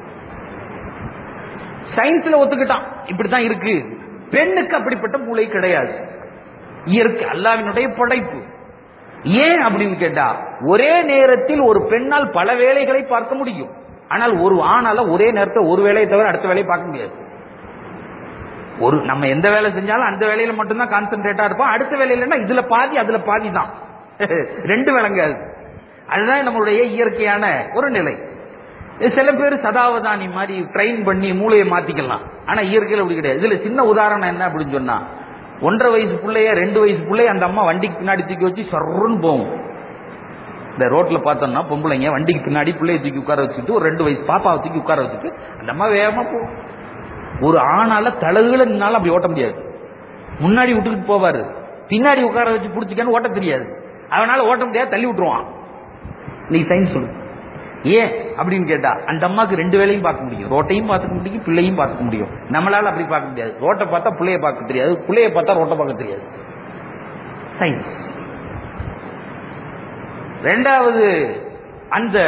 சயின்ஸ்ல ஒத்துக்கிட்டான் இப்படித்தான் இருக்கு பெண்ணுக்கு அப்படிப்பட்ட மூளை கிடையாது இயற்கை அல்லாவினுடைய படைப்பு ஏன் அப்படின்னு கேட்டா ஒரே நேரத்தில் ஒரு பெண்ணால் பல வேலைகளை பார்க்க முடியும் ஆனால் ஒரு ஆணால ஒரே நேரத்தில் ஒரு வேலையை தவிர அடுத்த வேலையை பார்க்க முடியாது ஒரு நம்ம எந்த வேலை செஞ்சாலும் அந்த வேலையில மட்டும்தான் கான்சென்ட்ரேட்டா இருப்போம் அடுத்த வேலையிலன்னா இதுல பாதி அதுல பாதி தான் ரெண்டு விளங்காது அதுதான் நம்மளுடைய இயற்கையான ஒரு நிலை சில பேர் சதாவதானி மாதிரி ட்ரெயின் பண்ணி மூளையை மாத்திக்கலாம் ஆனா இயற்கையில் அப்படி கிடையாது இதுல சின்ன உதாரணம் என்ன அப்படின்னு சொன்னா ஒன்றரை வயசு பிள்ளைய ரெண்டு வயசு பிள்ளைய அந்த அம்மா வண்டிக்கு பின்னாடி தூக்கி வச்சு சொர்ன்னு போகும் இந்த ரோட்ல பார்த்தோம்னா பொம்பளைங்க வண்டிக்கு பின்னாடி பிள்ளைய தூக்கி உட்கார வச்சுட்டு ஒரு ரெண்டு வயசு பாப்பாவை தூக்கி உட்கார வச்சுட்டு அந்த அம்மா வேகமா போகும் ஒரு ஆணால தலகுல நின்னாலும் அப்படி ஓட்ட முடியாது முன்னாடி விட்டுக்கிட்டு போவாரு பின்னாடி உட்கார வச்சு பிடிச்சிக்கன்னு ஓட்ட தெரியாது அவனால ஓட்ட முடியாது தள்ளி விட்டுருவான் நீ சயின்ஸ் சொல்லு ஏன் அப்படின்னு கேட்டா அந்த அம்மாக்கு ரெண்டு வேலையும் பார்க்க முடியும் ரோட்டையும் பார்த்துக்க முடியும் பிள்ளையும் பார்த்துக்க முடியும் நம்மளால அப்படி பார்க்க முடியாது ரோட்டை பார்த்தா பிள்ளைய பார்க்க தெரியாது பிள்ளைய பார்த்தா ரோட்டை பார்க்க தெரியாது சயின்ஸ் ரெண்டாவது அந்த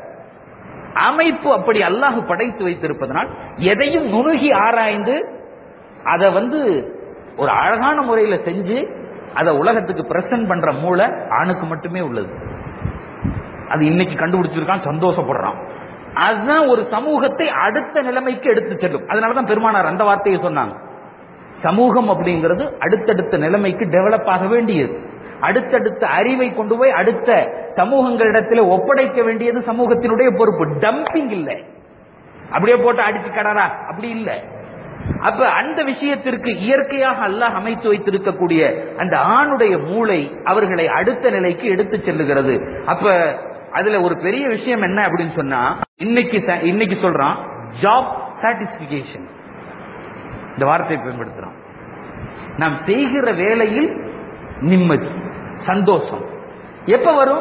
அமைப்பு அப்படி அல்லாஹ் படைத்து வைத்திருப்பதனால் எதையும் நுணுகி ஆராய்ந்து அதை வந்து ஒரு அழகான முறையில செஞ்சு அதை உலகத்துக்கு பிரசன்ட் பண்ற மூளை ஆணுக்கு மட்டுமே உள்ளது அது இன்னைக்கு கண்டுபிடிச்சிருக்கான் சந்தோஷப்படுறான் அதுதான் ஒரு சமூகத்தை அடுத்த நிலைமைக்கு எடுத்து செல்லும் அதனாலதான் பெருமானார் அந்த வார்த்தையை சொன்னாங்க சமூகம் அப்படிங்கிறது அடுத்தடுத்த நிலைமைக்கு டெவலப் ஆக வேண்டியது அடுத்தடுத்த அறிவை கொண்டு போய் அடுத்த சமூகங்களிடத்தில் ஒப்படைக்க வேண்டியது சமூகத்தினுடைய பொறுப்பு டம்பிங் இல்லை அப்படியே போட்டு அடிச்சு கடறா அப்படி இல்லை அப்ப அந்த விஷயத்திற்கு இயற்கையாக அல்லாஹ் அமைத்து வைத்திருக்கக்கூடிய அந்த ஆணுடைய மூளை அவர்களை அடுத்த நிலைக்கு எடுத்து செல்லுகிறது அப்ப அதுல ஒரு பெரிய விஷயம் என்ன அப்படின்னு சொன்னா இன்னைக்கு ச- இன்னைக்கு சொல்றான் ஜாப் சாட்டிஸ்பிகேஷன் இந்த வார்த்தையை பயன்படுத்துறான் நாம் செய்கிற வேலையில் நிம்மதி சந்தோஷம் எப்ப வரும்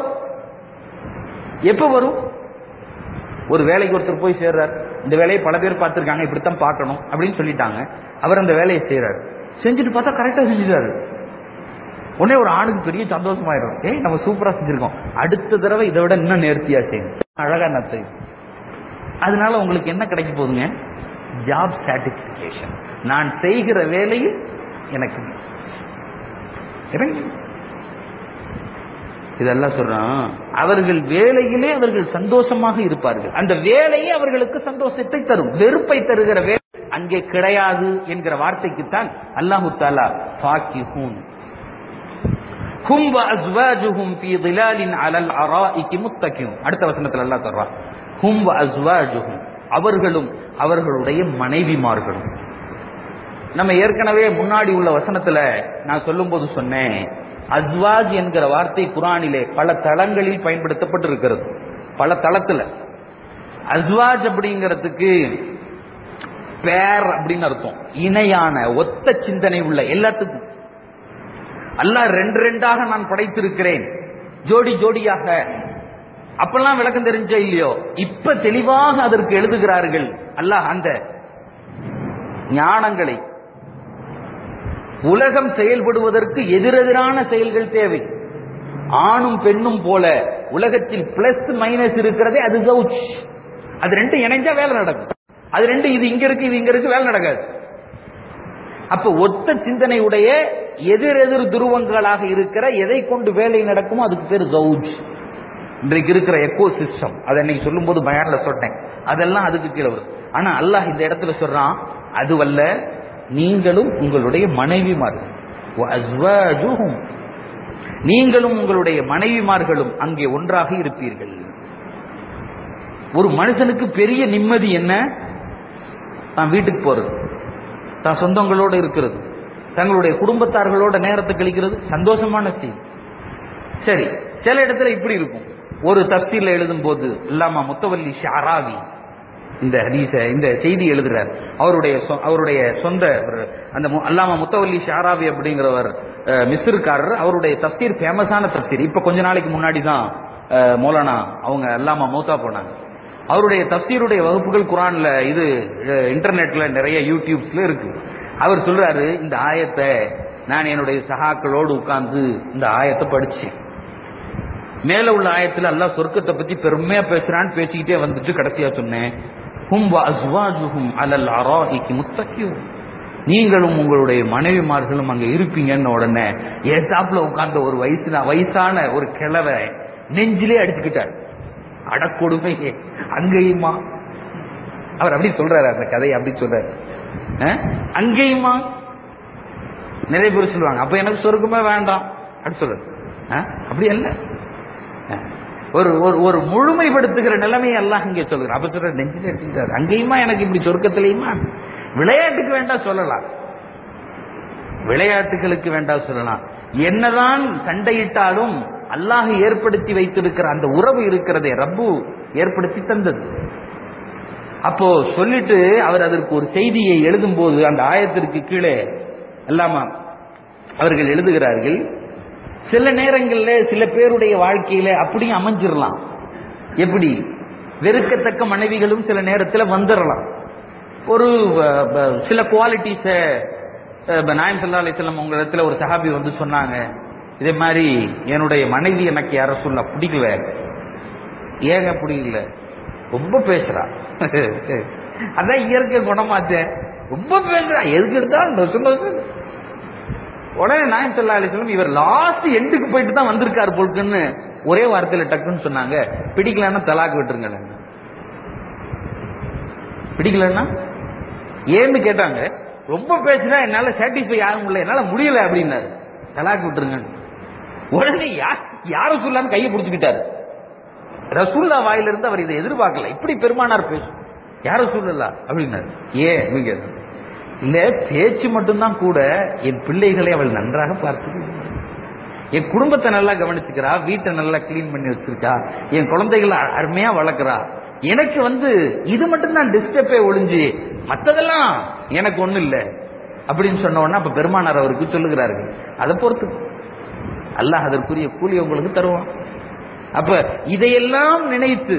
எப்ப வரும் ஒரு வேலைக்கு ஒருத்தர் போய் சேர்றார் இந்த வேலையை பல பேர் பார்த்திருக்காங்க இப்படித்தான் பார்க்கணும் அப்படின்னு சொல்லிட்டாங்க அவர் அந்த வேலையை செய்யறாரு செஞ்சுட்டு பார்த்தா கரெக்டா செஞ்சுட்டாரு உடனே ஒரு ஆணுக்கு பெரிய சந்தோஷமாயிடும் ஏய் நம்ம சூப்பரா செஞ்சிருக்கோம் அடுத்த தடவை இதை விட இன்னும் நேர்த்தியா செய்யணும் அழகா நத்தை அதனால உங்களுக்கு என்ன கிடைக்க போகுதுங்க ஜாப் சாட்டிஸ்பிகேஷன் நான் செய்கிற வேலையில் எனக்கு இறங்கி. இதெல்லாம் சொல்றான் அவர்கள் வேலையிலே அவர்கள் சந்தோஷமாக இருப்பார்கள் அந்த வேலையே அவர்களுக்கு சந்தோஷத்தை தரும் வெறுப்பை தருகிற வேலை அங்கே கிடையாது என்கிற வார்த்தைக்குத்தான் அல்லாஹு தாலா ஃபாக்கிஹூன் ஹும் வ அஸ்வாஜுஹும் ஃபீ ظிலாலின் அலல் அராஇகி முத்தகியும் அடுத்த வசனத்துல அல்லாஹ் சொல்றான் ஹும் வ அஸ்வாஜுஹும் அவர்களும் அவர்களுடைய மனைவிமார்களும் நம்ம ஏற்கனவே முன்னாடி உள்ள வசனத்துல நான் சொல்லும்போது சொன்னேன் அஸ்வாஜ் என்கிற வார்த்தை குரானிலே பல தளங்களில் பயன்படுத்தப்பட்டிருக்கிறது பல தளத்துல அஸ்வாஜ் அப்படிங்கிறதுக்கு பேர் அப்படின்னு அர்த்தம் இணையான ஒத்த சிந்தனை உள்ள எல்லாத்துக்கும் அல்லாஹ் ரெண்டு ரெண்டாக நான் படைத்திருக்கிறேன் ஜோடி ஜோடியாக அப்பெல்லாம் விளக்கம் தெரிஞ்சா இல்லையோ இப்ப தெளிவாக அதற்கு எழுதுகிறார்கள் அல்லாஹ் அந்த ஞானங்களை உலகம் செயல்படுவதற்கு எதிரெதிரான செயல்கள் தேவை ஆணும் பெண்ணும் போல உலகத்தில் பிளஸ் மைனஸ் இருக்கிறதே அது கவுச் அது ரெண்டும் இணைஞ்சா வேலை நடக்கும் அது ரெண்டு இது இங்க இருக்கு இது இங்க இருக்கு வேலை நடக்காது அப்ப ஒத்த சிந்தனை உடைய எதிர் எதிர் துருவங்களாக இருக்கிற எதை கொண்டு வேலை நடக்குமோ அதுக்கு பேர் கவுஜ் இன்றைக்கு இருக்கிற எக்கோ சிஸ்டம் அதை இன்னைக்கு சொல்லும்போது பயான்ல சொன்னேன் அதெல்லாம் அதுக்கு கீழே வரும் ஆனா அல்லாஹ் இந்த இடத்துல சொல்றான் அதுவல்ல நீங்களும் உங்களுடைய மனைவிமார்கள் வ அஸ்வாஜுஹும். நீங்களும் உங்களுடைய மனைவிமார்களும் அங்கே ஒன்றாக இருப்பீர்கள் ஒரு மனுஷனுக்கு பெரிய நிம்மதி என்ன தான் வீட்டுக்கு போறது தான் சொந்தங்களோட இருக்கிறது தங்களுடைய குடும்பத்தார்களோட நேரத்தை கழிக்கிறது சந்தோஷமான செய்தி சரி சில இடத்துல இப்படி இருக்கும் ஒரு தப்சீல எழுதும் போது இல்லாம முத்தவல்லி ஷாராவி இந்த ஹதீஸ இந்த செய்தி எழுதுறார் அவருடைய சொ- அவருடைய சொந்த ஒரு அந்த மு- அல்லாம முத்தவல்லி ஷாராவி அப்படிங்கிறவர் அஹ், மிஸ்ருக்காரர் அவருடைய தப்சீர் ஃபேமஸான தப்சீர் இப்ப கொஞ்ச நாளைக்கு முன்னாடி தான் அஹ், மௌலானா அவங்க அல்லாம மௌத்தா போனாங்க அவருடைய தப்சீருடைய வகுப்புகள் குரான்ல இது அஹ், இன்டர்நெட்ல நிறைய யூடியூப்ஸ்ல இருக்கு அவர் சொல்றாரு இந்த ஆயத்தை நான் என்னுடைய சகாக்களோடு உட்கார்ந்து இந்த ஆயத்தை படிச்சேன் மேல உள்ள ஆயத்துல அல்லாஹ் சொர்க்கத்தை பத்தி பெருமையா பேசுறான்னு பேசிக்கிட்டே வந்துட்டு கடைசியா சொன்னேன் ஹும் வ அஸ்வாஜுஹும் அலல் அராஇகி முத்தகியூன் நீங்களும் உங்களுடைய மனைவிமார்களும் அங்க இருப்பீங்கன்னு உடனே ஏத்தாப்புல உட்கார்ந்த ஒரு வயசு வயசான ஒரு கிழவை நெஞ்சிலே அடிச்சுக்கிட்டார் அடக்கொடுமையே அங்கேயுமா அவர் அப்படி சொல்றாரு அந்த கதையை அப்படி சொல்றாரு அஹ்? அங்கேயுமா நிறைய பேர் சொல்லுவாங்க அப்ப எனக்கு சொர்க்கமே வேண்டாம் அப்படி சொல்றாரு அஹ்? அப்படி அல்ல அஹ். ஒரு ஒரு ஒரு முழுமைப்படுத்துகிற நிலைமையை எல்லாம் இங்கே சொல்கிறார் அப்ப சொல்ற நெஞ்சில் எடுத்துக்கிட்டாரு அங்கேயுமா எனக்கு இப்படி சொர்க்கத்திலையுமா விளையாட்டுக்கு வேண்டாம் சொல்லலாம் விளையாட்டுகளுக்கு வேண்டாம் சொல்லலாம் என்னதான் சண்டையிட்டாலும் அல்லாஹ் ஏற்படுத்தி வைத்திருக்கிற அந்த உறவு இருக்கிறதே ரப்பு ஏற்படுத்தி தந்தது அப்போ சொல்லிட்டு அவர் அதற்கு ஒரு செய்தியை எழுதும் போது அந்த ஆயத்திற்கு கீழே அல்லாமா அவர்கள் எழுதுகிறார்கள் சில நேரங்களில் சில பேருடைய வாழ்க்கையில அப்படியும் அமைஞ்சிடலாம் எப்படி வெறுக்கத்தக்க மனைவிகளும் சில நேரத்தில் வந்துடலாம் ஒரு அஹ், ப- சில குவாலிட்டிஸை நாயம் சல்லா அலிஸ்லாம் உங்க இடத்துல ஒரு சஹாபி வந்து சொன்னாங்க இதே மாதிரி என்னுடைய மனைவி எனக்கு யார சொல்ல பிடிக்கல ஏங்க பிடிக்கல ரொம்ப பேசுறா அதான் இயற்கை குணமாச்சே ரொம்ப பேசுறா எதுக்கு எடுத்தாலும் நொசு நொசு. உடனே நாயம் சல்லா அலிஸ்லாம் இவர் லாஸ்ட் எண்டுக்கு போயிட்டு தான் வந்திருக்காரு போலுக்குன்னு ஒரே வார்த்தையில டக்குன்னு சொன்னாங்க பிடிக்கலன்னா தலாக்கு விட்டுருங்க பிடிக்கலன்னா ஏன்னு கேட்டாங்க ரொம்ப பேசினா என்னால சாட்டிஸ்ஃபை ஆக முடியல என்னால முடியல அப்படின்னாரு தலாக்கு விட்டுருங்க உடனே யார் யார சொல்லான்னு கையை பிடிச்சுக்கிட்டாரு ரசூல்லா வாயிலிருந்து அவர் இதை எதிர்பார்க்கல இப்படி பெருமானார் பேசும் யார சொல்லலா அப்படின்னாரு ஏன் அப்படின்னு கேட்டாரு. இல்ல பேச்சு மட்டும்தான் கூட என் பிள்ளைகளை அவள் நன்றாக பார்த்து என் குடும்பத்தை நல்லா கவனிச்சுக்கிறா வீட்டை நல்லா க்ளீன் பண்ணி வச்சிருக்கா என் குழந்தைகளை அ- அருமையா வளர்க்குறா எனக்கு வந்து இது மட்டும் தான் டிஸ்டர்பே ஒளிஞ்சு மத்ததெல்லாம் எனக்கு ஒண்ணும் இல்லை அப்படின்னு சொன்ன உடனே அப்ப பெருமானார் அவருக்கு சொல்லுகிறார்கள் அதை பொறுத்து அல்லாஹ் அதற்குரிய கூலி உங்களுக்கு தருவான் அப்ப இதையெல்லாம் நினைத்து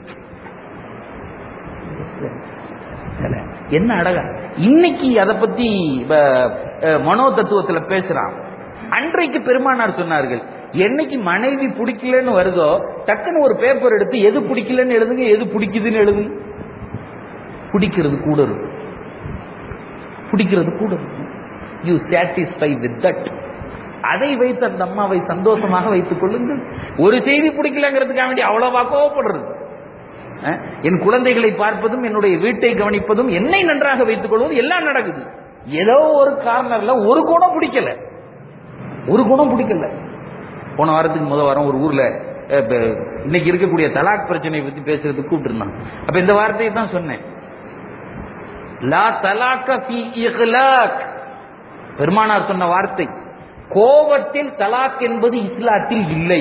என்ன அழகா இன்னைக்கு அதை பத்தி இப்ப, அஹ், மனோ தத்துவத்துல பேசுறான் அன்றைக்கு பெருமானார் சொன்னார்கள் என்னைக்கு மனைவி பிடிக்கலன்னு வருதோ டக்குன்னு ஒரு பேப்பர் எடுத்து எது பிடிக்கலன்னு எழுதுங்க எது பிடிக்குதுன்னு எழுதுங்க பிடிக்கிறது கூட இருக்கும் பிடிக்கிறது கூட இருக்கும் யூ சாட்டிஸ்ஃபை வித் தட் அதை வைத்து அந்த அம்மாவை சந்தோஷமாக வைத்துக் கொள்ளுங்கள் ஒரு செய்தி பிடிக்கலங்கிறதுக்காக வேண்டி அவ்வளவா கோவப்படுறது அஹ், என் குழந்தைகளை பார்ப்பதும் என்னுடைய வீட்டை கவனிப்பதும் என்னை நன்றாக வைத்துக் கொள்வது எல்லாம் நடக்குது ஏதோ ஒரு கார்னர்ல ஒரு குணம் பிடிக்கல ஒரு குணம் பிடிக்கல போன வாரத்துக்கு முத வாரம் ஒரு ஊர்ல அஹ், இப்ப இன்னைக்கு இருக்கக்கூடிய தலாக் பிரச்சனையை பத்தி பேசுறதுக்கு கூப்பிட்டு அப்ப இந்த வார்த்தையை தான் சொன்னேன் லா தலாக்க ஃபி இஹ்லாக் பெருமானார் சொன்ன வார்த்தை கோபத்தில் தலாக் என்பது இஸ்லாத்தில் இல்லை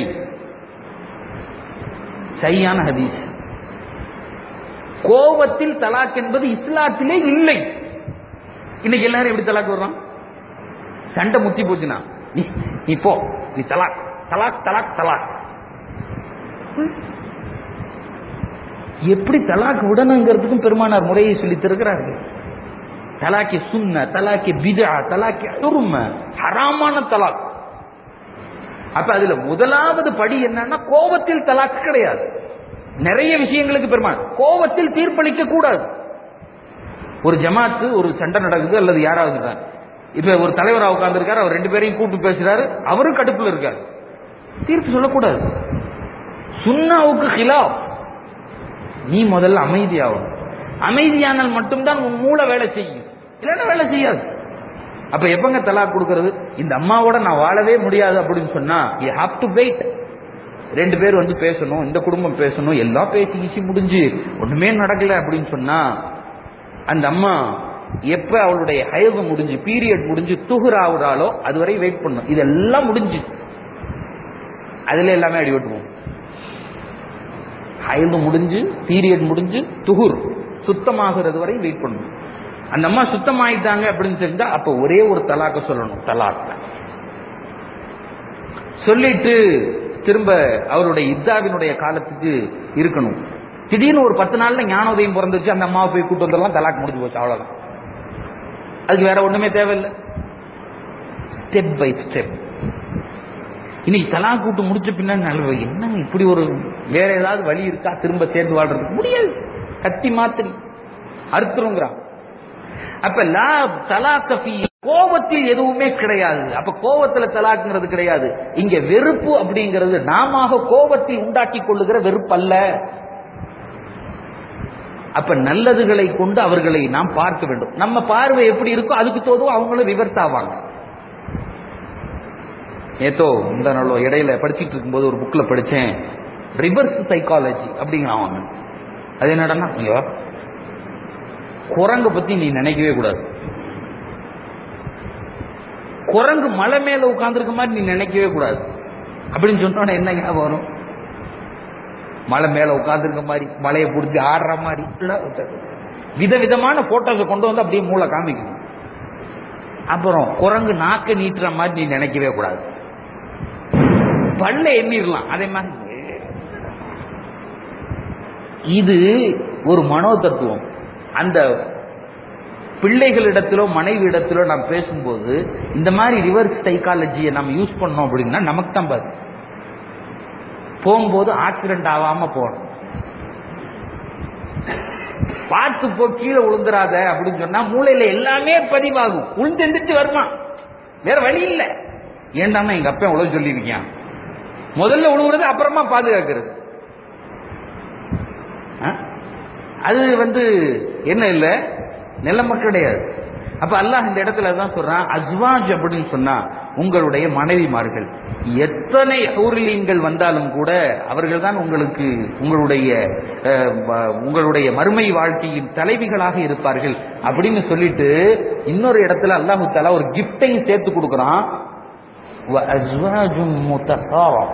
சரியான ஹதீஸ் கோபத்தில் தலாக் என்பது இஸ்லாத்திலே இல்லை இன்னைக்கு எல்லாரும் எப்படி தலாக் வர்றான் சண்டை முத்தி போச்சுனா நீ நீ போ நீ தலாக் தலாக் தலாக் தலாக் எப்படி தலாக் விடணுங்கிறதுக்கும் பெருமானார் முறையை சொல்லி தருகிறார்கள் தலாக்கி சுன்ன தலாக்கி பிதா தலாக்கி உரும ஹராமான தலாக் அப்ப அதுல முதலாவது படி என்னன்னா கோபத்தில் தலாக் கிடையாது நிறைய விஷயங்களுக்கு பெருமாள் கோபத்தில் தீர்ப்பளிக்க கூடாது ஒரு ஜமாத்து ஒரு சண்டை நடக்குது அல்லது யாராவது இருக்காங்க. இப்ப ஒரு தலைவரா உட்கார்ந்திருக்காரு அவர் ரெண்டு பேரையும் கூப்பிட்டு பேசுறாரு அவரும் கடுப்புல இருக்காரு தீர்ப்பு சொல்லக்கூடாது சுன்னாவுக்கு ஹிலாப் நீ முதல்ல அமைதியாகும் அமைதியானால் மட்டும்தான் உன் மூளை வேலை செய்யும் இல்லைன்னா வேலை செய்யாது அப்ப எப்பங்க தலாக் கொடுக்கறது இந்த அம்மாவோட நான் வாழவே முடியாது அப்படின்னு சொன்னா யூ ஹாவ் டு வெயிட் ரெண்டு பேர் வந்து பேசணும் இந்த குடும்பம் பேசணும் எல்லாம் பேசி ஈசி முடிஞ்சு ஒண்ணுமே நடக்கல அப்படின்னு சொன்னா அந்த அம்மா எப்ப அவளுடைய ஹயவு முடிஞ்சு பீரியட் முடிஞ்சு துகுராவுறாலோ அதுவரை வெயிட் பண்ணும் இதெல்லாம் முடிஞ்சு அதுல எல்லாமே அடிபட்டுவோம் ஹயவு முடிஞ்சு பீரியட் முடிஞ்சு துகுர் சுத்தமாகிறது வரை வெயிட் பண்ணணும் அந்த அம்மா சுத்தமாயிட்டாங்க அப்படின்னு தெரிஞ்சா அப்ப ஒரே ஒரு தலாக்க சொல்லணும் தலாக் சொல்லிட்டு திரும்ப அவருடைய இத்தாவினுடைய காலத்துக்கு இருக்கணும் திடீர்னு ஒரு பத்து நாள்ல ஞானோதயம் பிறந்துச்சு அந்த அம்மாவை போய் கூட்டு வந்துடலாம் தலாக் முடிஞ்சு போச்சு அவ்வளவுதான் அதுக்கு வேற ஒண்ணுமே தேவையில்லை ஸ்டெப் பை ஸ்டெப் இன்னைக்கு தலாக் கூட்டு முடிச்ச பின்னாடி நல்ல என்ன இப்படி ஒரு வேற ஏதாவது வழி இருக்கா திரும்ப சேர்ந்து வாழ்றதுக்கு முடியாது கத்தி மாத்திரி அறுத்துருங்கிறான் அப்ப லா தலாக்க ஃபீ கோபத்தில் எதுவுமே கிடையாது அப்ப கோபத்துல தலாக்குங்கிறது கிடையாது இங்க வெறுப்பு அப்படிங்கிறது நாம கோபத்தை உண்டாக்கி கொள்ளுகிற வெறுப்பு அல்ல அப்ப நல்லதுகளை கொண்டு அவர்களை நாம் பார்க்க வேண்டும் நம்ம பார்வை எப்படி இருக்கோ அதுக்கு தோதும் அவங்களும் ரிவர்ஸ் ஆவாங்க ஏதோ இந்த நாளோ இடையில படிச்சுட்டு இருக்கும்போது ஒரு புக்ல படிச்சேன் ரிவர்ஸ் சைக்காலஜி அப்படிங்கிறான் அவன் அது என்னடா ஐயோ குரங்கு பத்தி நீ நினைக்கவே கூடாது குரங்கு மலை மேல உட்கார்ந்துருக்க மாதிரி நீ நினைக்கவே கூடாது அப்படின்னு சொன்னோன்னா என்ன ஞாபகம் வரும் மலை மேல உட்காந்துருக்க மாதிரி மலையை பிடிச்சி ஆடுற மாதிரி எல்லாம் விதவிதமான போட்டோஸை கொண்டு வந்து அப்படியே மூளை காமிக்கணும் அப்புறம் குரங்கு நாக்க நீட்டுற மாதிரி நீ நினைக்கவே கூடாது பல்ல எண்ணிடலாம் அதே மாதிரி இது ஒரு மனோ தத்துவம் அந்த பிள்ளைகளிடத்திலோ மனைவி இடத்திலோ நாம் பேசும்போது இந்த மாதிரி ரிவர்ஸ் சைக்காலஜியை நம்ம யூஸ் பண்ணோம் அப்படின்னா நமக்கு தான் பாரு போகும்போது ஆக்சிடென்ட் ஆகாம போகணும் பார்த்து போ கீழே விழுந்துராத அப்படின்னு சொன்னா மூளையில எல்லாமே பதிவாகும் உளுந்து எந்திரிச்சு வருமா வேற வழி இல்லை ஏண்டாமா எங்க அப்பா உழவு சொல்லியிருக்கான் முதல்ல உழுவுறது அப்புறமா பாதுகாக்கிறது ஆ? அது வந்து என்ன இல்ல நிலைமை கிடையாது அப்ப அல்லாஹ் இந்த இடத்துல தான் சொல்றான் அஸ்வாஜ் அப்படின்னு சொன்னா உங்களுடைய மனைவிமார்கள் எத்தனை ஹூர்லீன்கள் வந்தாலும் கூட அவர்கள் தான் உங்களுக்கு உங்களுடைய அஹ், வ- உங்களுடைய மறுமை வாழ்க்கையின் தலைவிகளாக இருப்பார்கள் அப்படின்னு சொல்லிட்டு இன்னொரு இடத்துல அல்லாஹு தாலா ஒரு கிஃப்டையும் சேர்த்து கொடுக்குறான் وأزواج مطهرة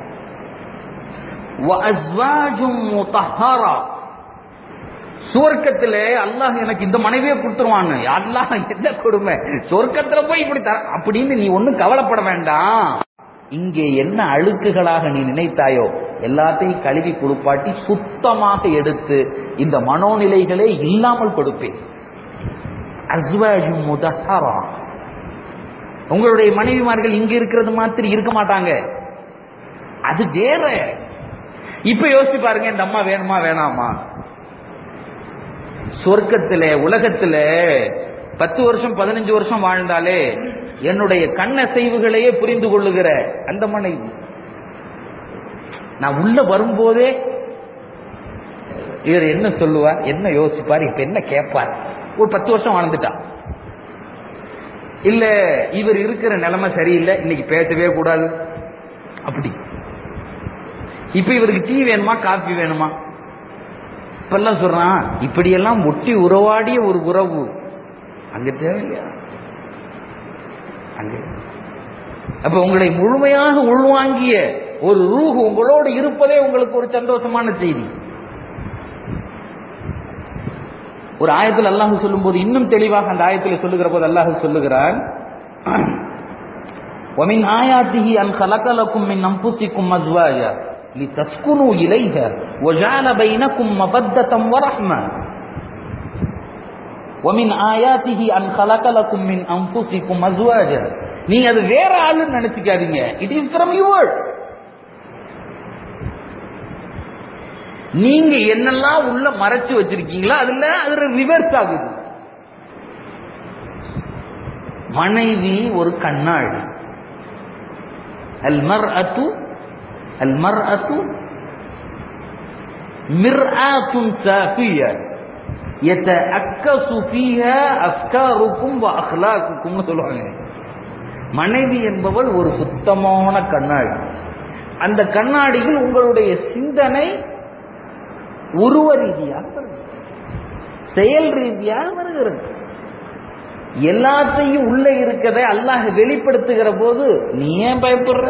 وأزواج مطهرة சுவர்க்கத்திலே அல்லாஹ் எனக்கு இந்த மனைவியை கொடுத்துருவான்னு அல்லாஹ் என்ன கொடுமை சொர்க்கத்துல போய் இப்படி தர அப்படின்னு நீ ஒன்னும் கவலைப்பட வேண்டாம் இங்கே என்ன அழுக்குகளாக நீ நினைத்தாயோ எல்லாத்தையும் கழுவி குளிப்பாட்டி சுத்தமாக எடுத்து இந்த மனோநிலைகளே இல்லாமல் கொடுப்பேன் அஸ்வாஜு முதஹரா உங்களுடைய மனைவிமார்கள் இங்க இருக்கிறது மாதிரி இருக்க மாட்டாங்க அது வேற இப்ப யோசிச்சு பாருங்க இந்த அம்மா வேணுமா வேணாமா சொர்க்கத்திலே உலகத்திலே பத்து வருஷம் பதினஞ்சு வருஷம் வாழ்ந்தாலே என்னுடைய கண்ணசைவுகளையே புரிந்து கொள்ளுகிற அந்த மனைவி நான் உள்ள வரும்போதே இவர் என்ன சொல்லுவார் என்ன யோசிப்பார் இப்ப என்ன கேட்பார் ஒரு பத்து வருஷம் வாழ்ந்துட்டா இல்ல இவர் இருக்கிற நிலைமை சரியில்லை இன்னைக்கு பேசவே கூடாது அப்படி இப்ப இவருக்கு டீ வேணுமா காபி வேணுமா இப்பெல்லாம் சொல்றான் இப்படியெல்லாம் ஒட்டி உறவாடிய ஒரு உறவு அங்க தேவையில்லையா அங்க அப்ப உங்களை முழுமையாக உள்வாங்கிய ஒரு ரூஹ் உங்களோடு இருப்பதே உங்களுக்கு ஒரு சந்தோஷமான செய்தி ஒரு ஆயத்தில் அல்லாஹ் சொல்லும்போது இன்னும் தெளிவாக அந்த ஆயத்தில் சொல்லுகிற போது அல்லாஹ் சொல்லுகிறான் ومن آياته أن خلق لكم من أنفسكم أزواجا لتسكنوا إليها وجعل بينكم مودة ورحمة ومن آياته أن خلق لكم من أنفسكم أزواجا நீங்க அது வேற ஆளுன்னு நினைச்சுக்காதீங்க இட் இஸ் ஃப்ரம் யுவர்ஸ் நீங்க என்னெல்லாம் உள்ள மறைச்சு வச்சிருக்கீங்களோ அதுல அது ரிவர்ஸ் ஆகுது மனைவி ஒரு கண்ணாடி அல் மர் அத்து அல் மர் அத்து மிர்ஆத்துன் சாஃபியா يتأكس فيها أفكاركم وأخلاقكم சொல்லுவாங்க மனைவி என்பவள் ஒரு சுத்தமான கண்ணாடி அந்த கண்ணாடியில் உங்களுடைய சிந்தனை உருவ ரீதியாக வருகிறது செயல் ரீதியாக வருகிறது எல்லாத்தையும் உள்ள இருக்கதை அல்லாஹ் வெளிப்படுத்துகிற போது நீ ஏன் பயப்படுற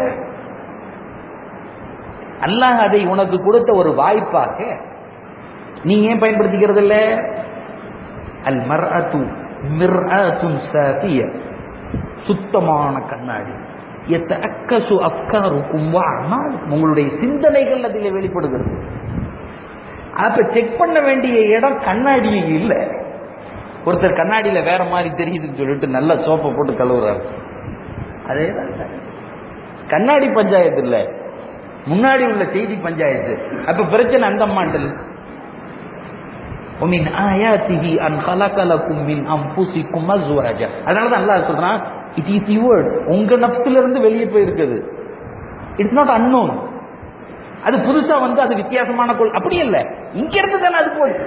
அல்லாஹ் அதை உனக்கு கொடுத்த ஒரு வாய்ப்பாக நீ ஏன் பயன்படுத்திக்கிறது இல்ல அல் மர்அத்து மிர்அத்துன் சாஃபிய சுத்தமான கண்ணாடி எத்தக்கசு அஃப்காருக்கும் வஅமாலுக்கும் உங்களுடைய சிந்தனைகள் அதிலே வெளிப்படுகிறது அப்ப செக் பண்ண வேண்டிய இடம் கண்ணாடி இல்ல ஒருத்தர் கண்ணாடியில வேற மாதிரி தெரியுதுன்னு சொல்லிட்டு நல்ல சோப்பை போட்டு கழுவுறாரு அதே கண்ணாடி பஞ்சாயத்து இல்ல முன்னாடி உள்ள செய்தி பஞ்சாயத்து அப்ப பிரச்சனை அந்த அம்மாண்டல் ومن آياته أن خلق لكم من أنفسكم أزواجا அதனால தான் அல்லாஹ் சொல்றான் இட் இஸ் யுவர்ஸ் உங்க நப்சுல இருந்து வெளியே போயிருக்குது இட்ஸ் நாட் அன்னோன் அது புதுசா வந்து அது வித்தியாசமான கொள் அப்படி இல்ல இங்க இருந்து தானே அது போச்சு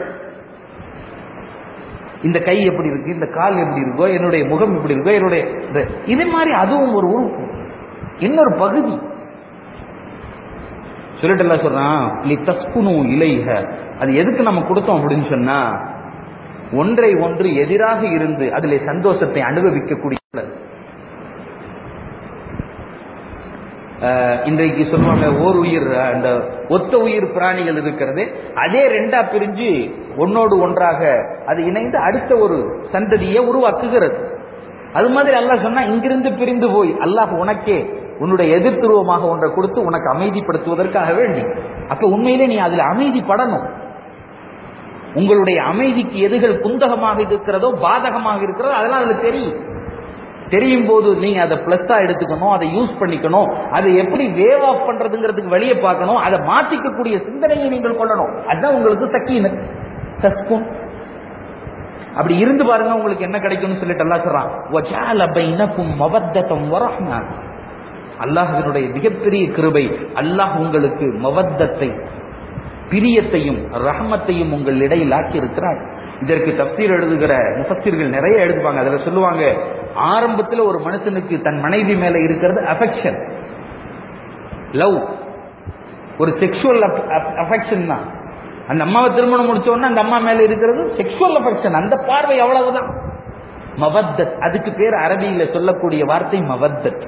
இந்த கை எப்படி இருக்கு இந்த கால் எப்படி இருக்கோ என்னுடைய முகம் எப்படி இருக்கோ என்னுடைய இந்த- இது மாதிரி அதுவும் ஒரு உறுப்பு இன்னொரு பகுதி சொல்லிட்டு எல்லாம் சொல்றான் லி தஸ்குனு இலைஹ அது எதுக்கு நம்ம கொடுத்தோம் அப்படின்னு சொன்னா ஒன்றை ஒன்று எதிராக இருந்து அதிலே சந்தோஷத்தை அனுபவிக்கக்கூடிய அஹ், இன்றைக்கு சொல்லுவாங்க ஓர் உயிர் அந்த ஒத்த உயிர் பிராணிகள் இருக்கிறது அதே ரெண்டா பிரிஞ்சு ஒன்னோடு ஒன்றாக அது இணைந்து அடுத்த ஒரு சந்ததியை உருவாக்குகிறது அது மாதிரி அல்லாஹ் சொன்னா இங்கிருந்து பிரிந்து போய் அல்லாஹ் உனக்கே உன்னுடைய எதிர்த்துருவமாக ஒன்றை கொடுத்து உனக்கு அமைதிப்படுத்துவதற்காக வேண்டி அப்ப உண்மையிலே நீ அதுல அமைதிப்படணும் உங்களுடைய அமைதிக்கு எதுகள் குந்தகமாக இருக்கிறதோ பாதகமாக இருக்கிறதோ அதெல்லாம் அதுல தெரியும் தெரியும் போது நீங்க அதை பிளஸ்ஸா எடுத்துக்கணும் அதை யூஸ் பண்ணிக்கணும் அதை எப்படி வேவ் ஆஃப் பண்றதுங்கிறதுக்கு வழியை பார்க்கணும் அதை மாத்திக்கக்கூடிய சிந்தனையை நீங்கள் கொள்ளணும் அதுதான் உங்களுக்கு சக்கீன தஸ்குன் அப்படி இருந்து பாருங்க உங்களுக்கு என்ன கிடைக்கும்னு சொல்லிட்டு அல்லாஹ் சொல்றான் வஜால பைனக்கும் மவத்தத்தம் வரஹ்மா அல்லாஹ்வினுடைய மிகப்பெரிய கிருபை அல்லாஹ் உங்களுக்கு மவத்தத்தை பிரியத்தையும் ரஹமத்தையும் உங்கள் இடையில் ஆக்கி இருக்கிறார் இதற்கு தப்சீர் எழுதுகிற முஃபஸிர்கள் நிறைய எழுதுவாங்க அதுல சொல்லுவாங்க ஆரம்பத்துல ஒரு மனுஷனுக்கு தன் மனைவி மேல இருக்கிறது அஃபெக்ஷன் லவ் ஒரு செக்ஷுவல் அஃபெக்ஷன் தான் அந்த அம்மாவை திருமணம் முடிச்ச உடனே அந்த அம்மா மேல இருக்கிறது செக்ஷுவல் அஃபெக்ஷன் அந்த பார்வை அவ்வளவுதான் மவத்தத் அதுக்கு பேர் அரபியில சொல்லக்கூடிய வார்த்தை மவத்தத்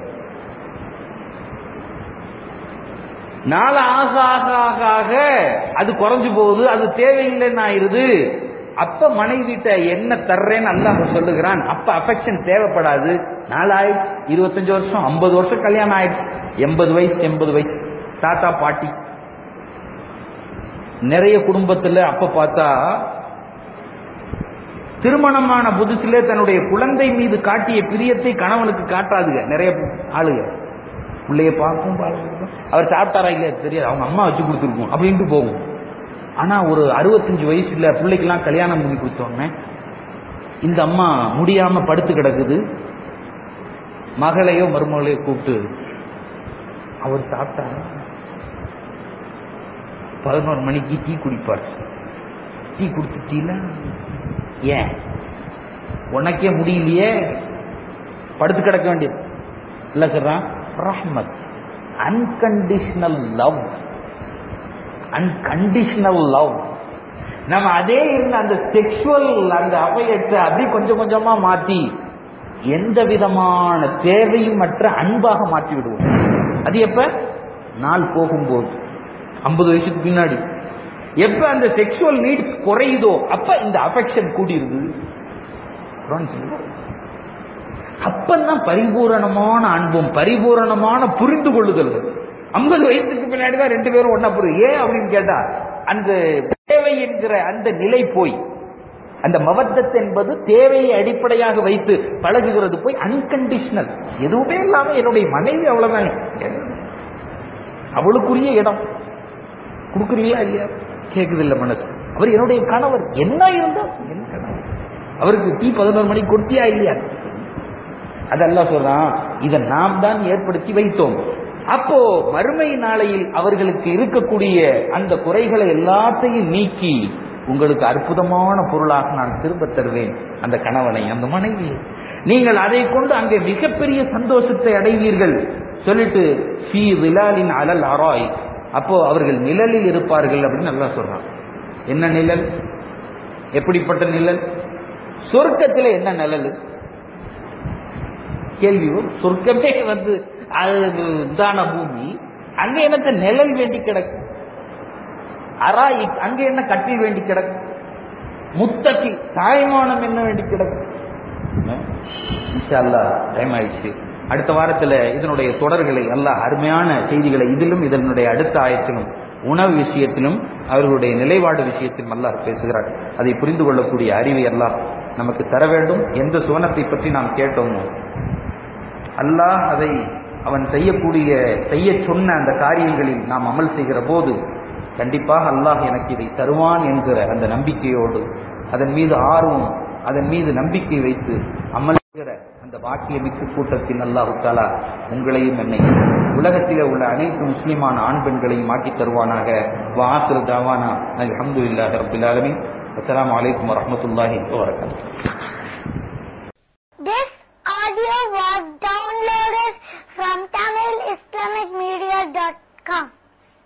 நாள் ஆக ஆக ஆக ஆக அது குறைஞ்சு போகுது அது தேவையில்லைன்னு ஆயிருது அப்ப மனைவிட்ட என்ன தர்றேன்னு அல்லாஹ் சொல்லுகிறான் அப்ப அஃபெக்ஷன் தேவைப்படாது நாலாயிரத்தி இருபத்தஞ்சு வருஷம் ஐம்பது வருஷம் கல்யாணம் ஆயிடுச்சு எண்பது வயசு எண்பது வயசு தாத்தா பாட்டி நிறைய குடும்பத்துல அப்ப பார்த்தா திருமணமான புதுசுல தன்னுடைய குழந்தை மீது காட்டிய பிரியத்தை கணவனுக்கு காட்டாதுங்க நிறைய ஆளுங்க பிள்ளைய பார்க்கும் பார்க்கும். அவர் சாப்பிட்டாரா இல்லையா தெரியாது அவங்க அம்மா வச்சு கொடுத்துருக்கும் அப்படின்ட்டு போகும் ஆனா ஒரு அறுபத்தஞ்சு வயசுல பிள்ளைக்கெல்லாம் கல்யாணம் பண்ணி கொடுத்தோன்னே இந்த அம்மா முடியாம படுத்து கிடக்குது மகளையோ மருமகளையோ கூப்பிட்டு அவர் சாப்பிட்டாரா பதினோரு மணிக்கு டீ குடிப்பார் டீ குடிச்சிட்டீல ஏன் உனக்கே முடியலையே படுத்து கிடக்க வேண்டியது இல்ல சொல்றான் ரஹ்மத் அன்கண்டிஷனல் லவ் அன்கண்டிஷனல் லவ் நம்ம அதே இருந்த அந்த செக்ஷுவல் அந்த அவையத்தை அப்படி கொஞ்சம் கொஞ்சமா மாத்தி எந்த விதமான தேவையும் மற்ற அன்பாக மாற்றி விடுவோம் அது எப்ப நாள் போகும்போது ஐம்பது வயசுக்கு பின்னாடி எப்ப அந்த செக்ஷுவல் நீட்ஸ் குறையுதோ அப்ப இந்த அஃபெக்ஷன் கூடிருது குரான் சொல்லுது. அப்பந்தான் பரிபூரணமான அன்பும் பரிபூரணமான புரிந்து கொள்ளுதல் ஐம்பது வயசுக்கு பின்னாடி தான் ரெண்டு பேரும் ஒன்னா புரியுது ஏன் அப்படின்னு கேட்டா அந்த தேவை என்கிற அந்த நிலை போய் அந்த மவத்தத் என்பது தேவையை அடிப்படையாக வைத்து பழகுகிறது போய் அன்கண்டிஷனல் எதுவுமே இல்லாம என்னுடைய மனைவி அவ்வளவுதான் அவளுக்குரிய இடம் கொடுக்குறீங்களா இல்லையா கேக்குது இல்ல மனசு அவர் என்னுடைய கணவர் என்ன இருந்தா என் கணவர் அவருக்கு டீ பதினோரு மணிக்கு கொடுத்தியா இல்லையா அதெல்லாம் சொல்றான் இதை நாம் தான் ஏற்படுத்தி வைத்தோம் அப்போ மறுமை நாளையில் அவர்களுக்கு இருக்கக்கூடிய அந்த குறைகளை எல்லாத்தையும் நீக்கி உங்களுக்கு அற்புதமான பொருளாக நான் திரும்ப தருவேன் அந்த கணவனை அந்த மனைவியை நீங்கள் அதை கொண்டு அங்கே மிகப்பெரிய சந்தோஷத்தை அடைவீர்கள் சொல்லிட்டு ஃபீ விலாலின் அலல் அராய் அப்போ அவர்கள் நிழலில் இருப்பார்கள் அப்படின்னு நல்லா சொல்றான் என்ன நிழல் எப்படிப்பட்ட நிழல் சொர்க்கத்தில் என்ன நிழல் கேள்வி வரும். சொர்க்கமே வந்து அது தான பூமி அங்க எனக்கு நிழல் வேண்டி கிடக்கு அராய் அங்க என்ன கட்டில் வேண்டி கிடக்கு முத்தகி சாய்மானம் என்ன வேண்டி கிடக்கு இன்ஷா அல்லாஹ் டைம் ஆயிடுச்சு அடுத்த வாரத்துல இதனுடைய தொடர்களை அல்லாஹ் அருமையான செய்திகளை இதிலும் இதனுடைய அடுத்த ஆயத்திலும் உணவு விஷயத்திலும் அவர்களுடைய நிலைப்பாடு விஷயத்திலும் அல்லாஹ் பேசுகிறார் அதை புரிந்து கொள்ளக்கூடிய அறிவை அல்லாஹ் நமக்கு தர வேண்டும் எந்த சுவனத்தை பற்றி நாம் கேட்டோமோ அல்லாஹ் அதை அவன் செய்யக்கூடிய செய்ய சொன்ன அந்த காரியங்களில் நாம் அமல் செய்கிற போது கண்டிப்பாக அல்லாஹ் எனக்கு இதை தருவான் என்கிற அந்த நம்பிக்கையோடு அதன் மீது ஆர்வம் அதன் மீது நம்பிக்கை வைத்து அமல் செய்கிற அந்த பாக்கியமிக்க கூட்டத்தில் அல்லாஹு தாலா உங்களையும் என்னை உலகத்திலே உள்ள அனைத்து முஸ்லிமான ஆண் பெண்களையும் மாற்றித் தருவானாக வாசல் தாவானா அல்ஹம்துலில்லாஹி ரப்பில் ஆலமீன் அஸ்ஸலாமு அலைக்கும் வரஹ்மத்துல்லாஹி வபரகாத்துஹு This audio was downloaded from TamilIslamicMedia.com.